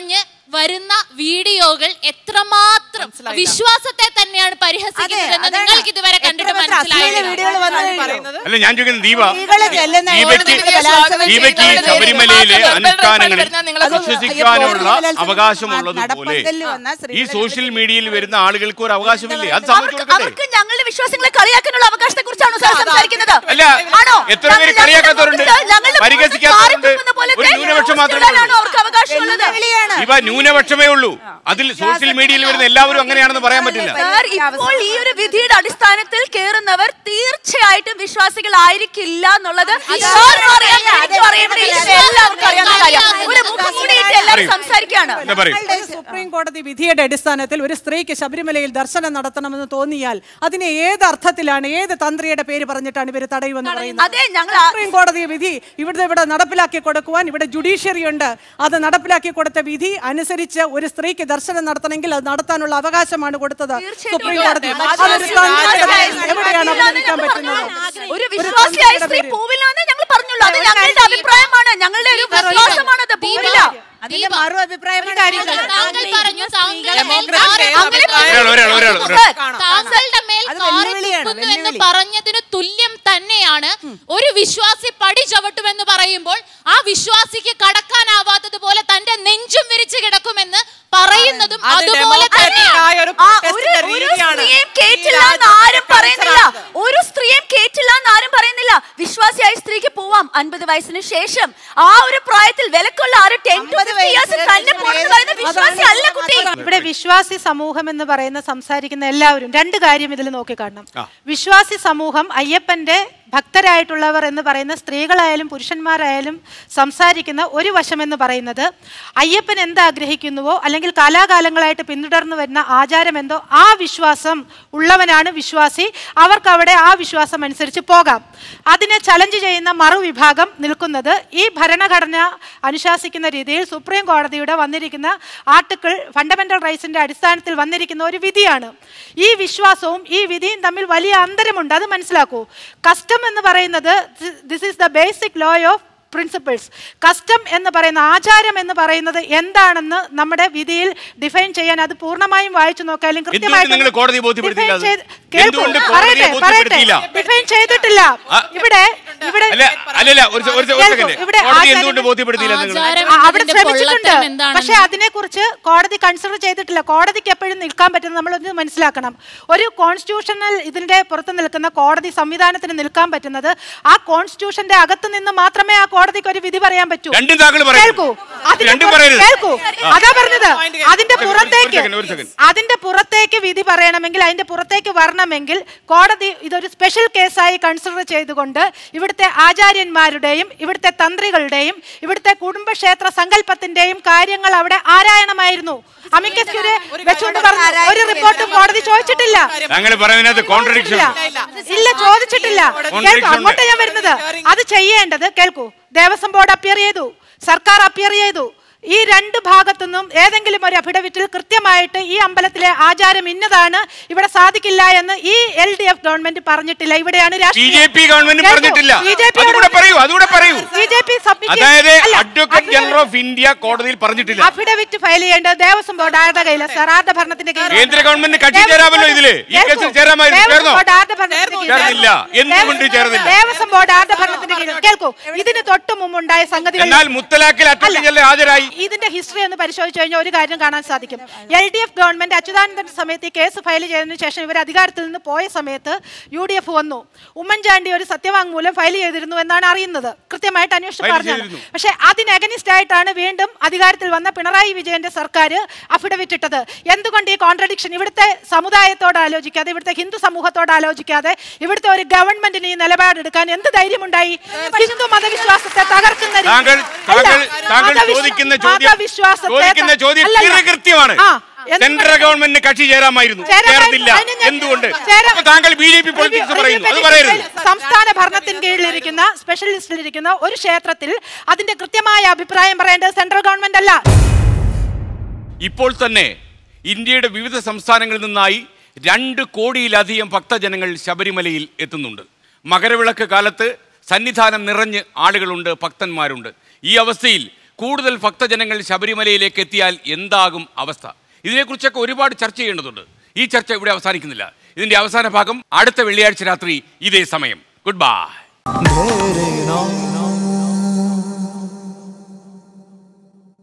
E: വരുന്ന വീഡിയോകൾ എത്രമാത്രം വിശ്വാസത്തെ തന്നെയാണ് പരിഹസിക്കുന്നതെന്ന് നിങ്ങൾക്ക് ഇതുവരെ കണ്ടിട്ട് മനസ്സിലായില്ല
A: അല്ല ഞാൻ ചോദിക്കുന്നത് ദീപ
H: സ്ത്രീകളെ ചെല്ലുന്ന
A: ദീപയ്ക്ക്
H: ഓരോരുത്തരുടെ ബലാത്സംഗം
A: ദീപയ്ക്ക് ഈ
H: ചെയ്യുന്നത്
A: ശബരിമലയിലെ
H: മാത്രം
A: അനുഷ്ഠാനങ്ങളിൽ
H: അത്
A: വിശ്വസിക്കാനുള്ള
H: ബലാത്സംഗം
A: അവകാശമുള്ളതുപോലെ
H: നടപ്പന്തലിൽ വന്ന
A: ഈ
H: സ്ത്രീകളെ
A: സോഷ്യൽ മീഡിയയിൽ വരുന്ന ആളുകൾക്ക് ഒരു അവകാശമില്ലേ അത് സമ്മതിച്ചു കൊടുക്കട്ടെ
B: അവർക്ക് ഞങ്ങളുടെ വിശ്വാസങ്ങളെ കളിയാക്കാനുള്ള അവകാശത്തെ കുറിച്ചാണോ സാർ സംസാരിക്കുന്നത്
A: അല്ല
B: ആണോ
A: എത്ര പേര് കളിയാക്കാത്തവരുണ്ട് പരിഹസിക്കാത്തവരുണ്ട് ഒരു ന്യൂനപക്ഷം മാത്രമേ ഉള്ളൂ
B: അവർക്ക് അവകാശമുള്ളത്
A: ഇവ ന്യൂനപക്ഷമേ ഉള്ളൂ അതിൽ സോഷ്യൽ മീഡിയയിൽ വരുന്ന എല്ലാവരും അങ്ങനെയാണെന്ന് പറയാൻ പറ്റില്ല
B: സാർ ഇപ്പോൾ ഈ ഒരു വിധിയുടെ അടിസ്ഥാനത്തിൽ കേറുന്നവർ തീർച്ചയായിട്ടും വിശ്വാസികളായിരിക്കില്ല എന്നുള്ളത് സാറിനും അറിയാം, എനിക്കും അറിയാം, ഇവിടെ ഇരിക്കുന്ന എല്ലാവർക്കും അറിയാവുന്ന കാര്യമാണ്. ഒരു മുഖം മൂടിയിട്ട് എല്ലാവരും സംസാരിക്കുകയാണ്
C: ഞങ്ങളുടെ സുപ്രീം കോടതി വിധിയുടെ അടിസ്ഥാനത്തിൽ ഒരു സ്ത്രീക്ക് ശബരിമലയിൽ ദർശനം നടത്തണമെന്ന് തോന്നിയാൽ അതിനെ ഏത് അർത്ഥത്തിലാണ് ഏത് തന്ത്രിയുടെ പേര് പറഞ്ഞിട്ടാണ് ഇവർ തടയുമെന്ന് പറയുന്നത്
B: അതെ ഞങ്ങൾ
C: സുപ്രീം കോടതി വിധി ഇവിടുത്തെ ഇവിടെ നടപ്പിലാക്കി കൊടുക്കുവാൻ ഇവിടെ ജുഡീഷ്യറി ഉണ്ട് അത് നടപ്പിലാക്കി കൊടുത്ത വിധി അനുസരിച്ച് ഒരു സ്ത്രീക്ക് ദർശനം നടത്തണമെങ്കിൽ അത് നടത്താനുള്ള അവകാശമാണ് കൊടുത്തത് സുപ്രീം കോടതി അതൊരു തന്ത്രിയുടെ പേരിൽ എവിടെയാണ് അവലംബിക്കാൻ പറ്റുന്നത്
B: ഒരു വിശ്വാസിയായ സ്ത്രീ പോവില്ലാന്ന് ഞങ്ങൾ പറഞ്ഞുള്ളൂ അത് ഞങ്ങളുടെ അഭിപ്രായമാണ് ഞങ്ങളുടെ ഒരു വിശ്വാസമാണ് അത് പോവില്ല
H: അതിന്റെ മറു അഭിപ്രായമാണ്
E: താങ്കൾ പറഞ്ഞു താങ്കളുടെ മേൽ
A: ഒരാൾ ഒരാൾ ഒരാൾ ഒരാൾ
E: താങ്കളുടെ മേൽ കാറിത്തുപ്പുന്നു എന്ന് പറഞ്ഞതിന് തുല്യം തന്നെയാണ് ഒരു വിശ്വാസി പടി ചവിട്ടുമെന്ന് പറയുമ്പോൾ ആ വിശ്വാസിക്ക് കടക്കാനാവാത്തതുപോലെ തന്റെ നെഞ്ചും വിരിച്ചു കിടക്കുമെന്ന് പറയുന്നതും അതുപോലെ തന്നെയാണ്
B: ആ, ഒരു ഒരു സ്ത്രീയെയും കേറ്റില്ല എന്ന് ആരും പറയുന്നില്ല ഒരു സ്ത്രീയെയും കേറ്റില്ല എന്ന് ആരും പറയുന്നില്ല വിശ്വാസിയായ സ്ത്രീക്ക് പോവാം അൻപത് വയസ്സിന് ശേഷം ആ ഒരു പ്രായത്തിൽ വിലക്കുള്ള ആ ഒരു ടെൻ ടു ഇയേഴ്സ് തന്നെ പോണെന്ന് പറയുന്ന വിശ്വാസി അല്ല കുട്ടി
K: ഇവിടെ വിശ്വാസി സമൂഹം എന്ന് പറയുന്ന സംസാരിക്കുന്ന എല്ലാവരും രണ്ട് കാര്യം ഇതിൽ നോക്കിക്കാണണം വിശ്വാസി സമൂഹം അയ്യപ്പന്റെ ഭക്തരായിട്ടുള്ളവർ എന്ന് പറയുന്ന സ്ത്രീകളായാലും പുരുഷന്മാരായാലും സംസാരിക്കുന്ന ഒരു വശം എന്ന് പറയുന്നത് അയ്യപ്പൻ എന്താഗ്രഹിക്കുന്നുവോ അല്ലെങ്കിൽ കാലാകാലങ്ങളായിട്ട് പിന്തുടർന്നു വരുന്ന ആചാരം എന്തോ ആ വിശ്വാസം ഉള്ളവനാണ് വിശ്വാസി അവർക്ക് അവിടെ ആ വിശ്വാസം അനുസരിച്ച് പോകാം അതിനെ ചലഞ്ച് ചെയ്യുന്ന മറുവിഭാഗം നിൽക്കുന്നത് ഈ ഭരണഘടന അനുശാസിക്കുന്ന രീതിയിൽ സുപ്രീം കോടതിയുടെ വന്നിരിക്കുന്ന ആർട്ടിക്കിൾ ഫണ്ടമെന്റൽ റൈറ്റ്സിന്റെ അടിസ്ഥാനത്തിൽ വന്നിരിക്കുന്ന ഒരു വിധിയാണ് ഈ വിശ്വാസവും ഈ വിധിയും തമ്മിൽ വലിയ അന്തരമുണ്ട് അത് മനസ്സിലാക്കൂ കസ്റ്റം എന്ന് പറയുന്നത് this is the basic law of principles custom എന്ന് പറയുന്ന ആചാരം എന്ന് പറയുന്നത് എന്താണെന്ന് നമ്മുടെ വിധിയിൽ ഡിഫൈൻ ചെയ്യാൻ അത് പൂർണ്ണമായും വായിച്ചു നോക്കാലും
A: എന്തുകൊണ്ട് നിങ്ങൾ കോടതിയെ ബോധ്യപ്പെടുത്തിയില്ല അത്? എന്തുകൊണ്ട് കോടതിയെ
K: പറയട്ടെ പറയട്ടെ
A: ബോധ്യപ്പെടുത്തിയില്ല
K: ഡിഫൈൻ ചെയ്തിട്ടില്ല
A: ആ.
K: ഇവിടെ ഇവിടെ
A: അല്ല അല്ലല്ല ഒരു സെ- ഒരു സെ- ഒരു
K: കേൾക്കൂ,
A: സെക്കൻഡ്
K: ഇവിടെ
A: കോടതി
K: ആചാരം-
A: എന്തുകൊണ്ട് ബോധ്യപ്പെടുത്തിയില്ല നിങ്ങൾ
K: ആ, അവിടെ ശ്രമിച്ചിട്ടുണ്ട് പക്ഷെ അതിനെക്കുറിച്ച് കോടതി കൺസിഡർ ചെയ്തിട്ടില്ല കോടതിക്ക് എപ്പോഴും നിൽക്കാൻ പറ്റുന്നത് നമ്മളൊന്ന് മനസ്സിലാക്കണം ഒരു കോൺസ്റ്റിറ്റ്യൂഷണൽ ഇതിന്റെ പുറത്ത് നിൽക്കുന്ന കോടതി സംവിധാനത്തിന് നിൽക്കാൻ പറ്റുന്നത് ആ കോൺസ്റ്റിറ്റ്യൂഷന്റെ അകത്ത് നിന്ന് മാത്രമേ ആ കോടതിക്ക് ഒരു വിധി പറയാൻ പറ്റൂ
A: രണ്ടും താങ്കൾ പറയരുത്.
K: കേൾക്കൂ അതിന്റെ
A: രണ്ടും
K: പുറ-
A: പറയരുത്.
K: കേൾക്കൂ
A: ആ.
K: അതാ പറഞ്ഞത് അതിന്റെ
A: ഒരു
K: പുറത്തേക്ക്
A: second, ഒരു second.
K: അതിന്റെ പുറത്തേക്ക് വിധി പറയണമെങ്കിൽ അതിന്റെ പുറത്തേക്ക് വരണമെങ്കിൽ കോടതി ഇതൊരു സ്പെഷ്യൽ കേസായി കൺസിഡർ ചെയ്തുകൊണ്ട് ഇവിടുത്തെ ആചാര്യന്മാരുടെയും ഇവിടുത്തെ തന്ത്രികളുടെയും ഇവിടുത്തെ കുടുംബക്ഷേത്ര സങ്കല്പത്തിന്റെയും കാര്യങ്ങൾ അവിടെ ആരായണമായിരുന്നു അമിക്കസ് ക്യൂരെ വെച്ചുകൊണ്ട് പറഞ്ഞു ഒരു റിപ്പോർട്ടും കോടതി ചോദിച്ചിട്ടില്ല
A: താങ്കൾ പറയുന്നതിനകത്ത് കോൺട്രഡിക്ഷൻ
K: ഇല്ല ചോദിച്ചിട്ടില്ല കേൾക്കൂ അങ്ങോട്ട് ഞാൻ വരുന്നത് അത് ചെയ്യേണ്ടത് കേൾക്കൂ ദേവസ്വം ബോർഡ് അപ്പിയർ ചെയ്തു സർക്കാർ അപ്പിയർ ചെയ്തു ഈ രണ്ട് ഭാഗത്തുനിന്നും ഏതെങ്കിലും ഒരു അഫിഡവിറ്റിൽ കൃത്യമായിട്ട് ഈ അമ്പലത്തിലെ ആചാരം ഇന്നതാണ് ഇവിടെ സാധിക്കില്ല എന്ന് ഈ എൽ ഡി എഫ് ഗവൺമെന്റ് പറഞ്ഞിട്ടില്ല ഇവിടെയാണ്
A: ബി ജെ പി ഗവൺമെന്റ് പറഞ്ഞിട്ടില്ല അതുകൂടെ പറയൂ അതുകൂടെ പറയൂ
K: ബി ജെ പി
A: അതായത് അഡ്വക്കേറ്റ് ജനറൽ ഓഫ് ഇന്ത്യ കോടതിയിൽ പറഞ്ഞിട്ടില്ല
K: അഫിഡവിറ്റ് ഫയൽ ചെയ്യേണ്ടത് ദേവസ്വം ബോർഡ് ആരുടെ കയ്യില സറാർദ ഭരണത്തിന്റെ കയ്യിലാണ്.
A: കേന്ദ്ര ഗവൺമെന്റ് കക്ഷി
K: ദേവസ്വം
A: ചേരാമല്ലോ
K: ബോർഡ്
A: ഇതില് ഈ
K: കേൾക്കൂ.
A: കേസിൽ ചേരാമായിരുന്നു
K: ദേവസ്വം
A: ചേർന്നോ
K: ബോർഡ് ആരുടെ ഭരണത്തിന്റെ കീഴിലാണ്?
A: ചേർന്നില്ല എന്തുകൊണ്ട് ചേർന്നില്ല
K: ദേവസ്വം ബോർഡ് ആരുടെ ഭരണത്തിന്റെ കീഴിൽ കേൾക്കൂ ഇതിന് തൊട്ട് മുമ്പുണ്ടായ സംഗതികൾ
A: എന്നാൽ മുത്തലാഖിൽ അറ്റൻഡ് ജനറൽ ഹാജരായി
K: ഇതിന്റെ ഹിസ്റ്ററി ഒന്ന് പരിശോധിച്ചു കഴിഞ്ഞാൽ ഒരു കാര്യം കാണാൻ സാധിക്കും എൽ ഡി എഫ് ഗവൺമെന്റ് അച്യുതാനന്ദന്റെ സമയത്ത് ഈ കേസ് ഫയൽ ചെയ്തതിനു ശേഷം ഇവർ അധികാരത്തിൽ നിന്ന് പോയ സമയത്ത് യു ഡി എഫ് വന്നു ഉമ്മൻചാണ്ടി ഒരു സത്യവാങ്മൂലം ഫയൽ ചെയ്തിരുന്നു എന്നാണ് അറിയുന്നത് കൃത്യമായിട്ട് അന്വേഷിച്ച്
A: ഫയൽ
K: പറഞ്ഞത്
A: ചെയ്തിരുന്നു.
K: പക്ഷേ അതിന് അഗനിസ്റ്റ് ആയിട്ടാണ് വീണ്ടും അധികാരത്തിൽ വന്ന പിണറായി വിജയന്റെ സർക്കാർ അഫിഡവിറ്റ് ഇട്ടത് എന്തുകൊണ്ട് ഈ കോൺട്രഡിക്ഷൻ ഇവിടുത്തെ സമുദായത്തോട് ആലോചിക്കാതെ ഇവിടുത്തെ ഹിന്ദു സമൂഹത്തോട് ആലോചിക്കാതെ ഇവിടുത്തെ ഒരു ഗവൺമെന്റിന് ഈ നിലപാടെടുക്കാൻ എന്ത് ധൈര്യമുണ്ടായി ഹിന്ദു മതവിശ്വാസത്തെ തകർക്കുന്ന രീതി-
A: താങ്കൾ
K: അല്ല,
A: താങ്കൾ താങ്കൾ
K: മതവിശ്വ-
A: ചോദിക്കുന്ന ചോദ്യം
K: മതവിശ്വാസത്തെ
A: ചോദിക്കുന്ന ചോദ്യം
K: അല്ലല്ല.
A: കൃത്യമാണ്
K: ആ, എന്ത്
A: സെൻട്രൽ ഗവൺമെന്റിന് കക്ഷി ചേരാമായിരുന്നു
K: ചേരാമായിരുന്നു.
A: ചേർന്നില്ല
K: അതിന് ഞാൻ-
A: എന്തുകൊണ്ട്
K: ചേരാ-
A: അപ്പൊ താങ്കൾ ബി ജെ പി പൊളിറ്റിക്സ് പറയുന്നു അത് പറയരുത്
K: സംസ്ഥാന ഭരണത്തിന് കീഴിലിരിക്കുന്ന സ്പെഷ്യൽ ലിസ്റ്റിലിരിക്കുന്ന ഒരു ക്ഷേത്രത്തിൽ അതിന്റെ കൃത്യമായ അഭിപ്രായം പറയേണ്ടത് സെൻട്രൽ ഗവൺമെന്റ് അല്ല
A: ഇപ്പോൾ തന്നെ ഇന്ത്യയുടെ വിവിധ സംസ്ഥാനങ്ങളിൽ നിന്നായി രണ്ട് കോടിയിലധികം ഭക്തജനങ്ങൾ ശബരിമലയിൽ എത്തുന്നുണ്ട് മകരവിളക്ക് കാലത്ത് സന്നിധാനം നിറഞ്ഞ് ആളുകളുണ്ട് ഭക്തന്മാരുണ്ട് ഈ അവസ്ഥയിൽ കൂടുതൽ ഭക്തജനങ്ങൾ ശബരിമലയിലേക്ക് എത്തിയാൽ എന്താകും അവസ്ഥ ഇതിനെക്കുറിച്ചൊക്കെ ഒരുപാട് ചർച്ച ചെയ്യേണ്ടതുണ്ട് ഈ ചർച്ച ഇവിടെ അവസാനിക്കുന്നില്ല ഇതിന്റെ അവസാന ഭാഗം അടുത്ത വെള്ളിയാഴ്ച രാത്രി ഇതേ സമയം ഗുഡ് ബൈ
S: ढेरे नौ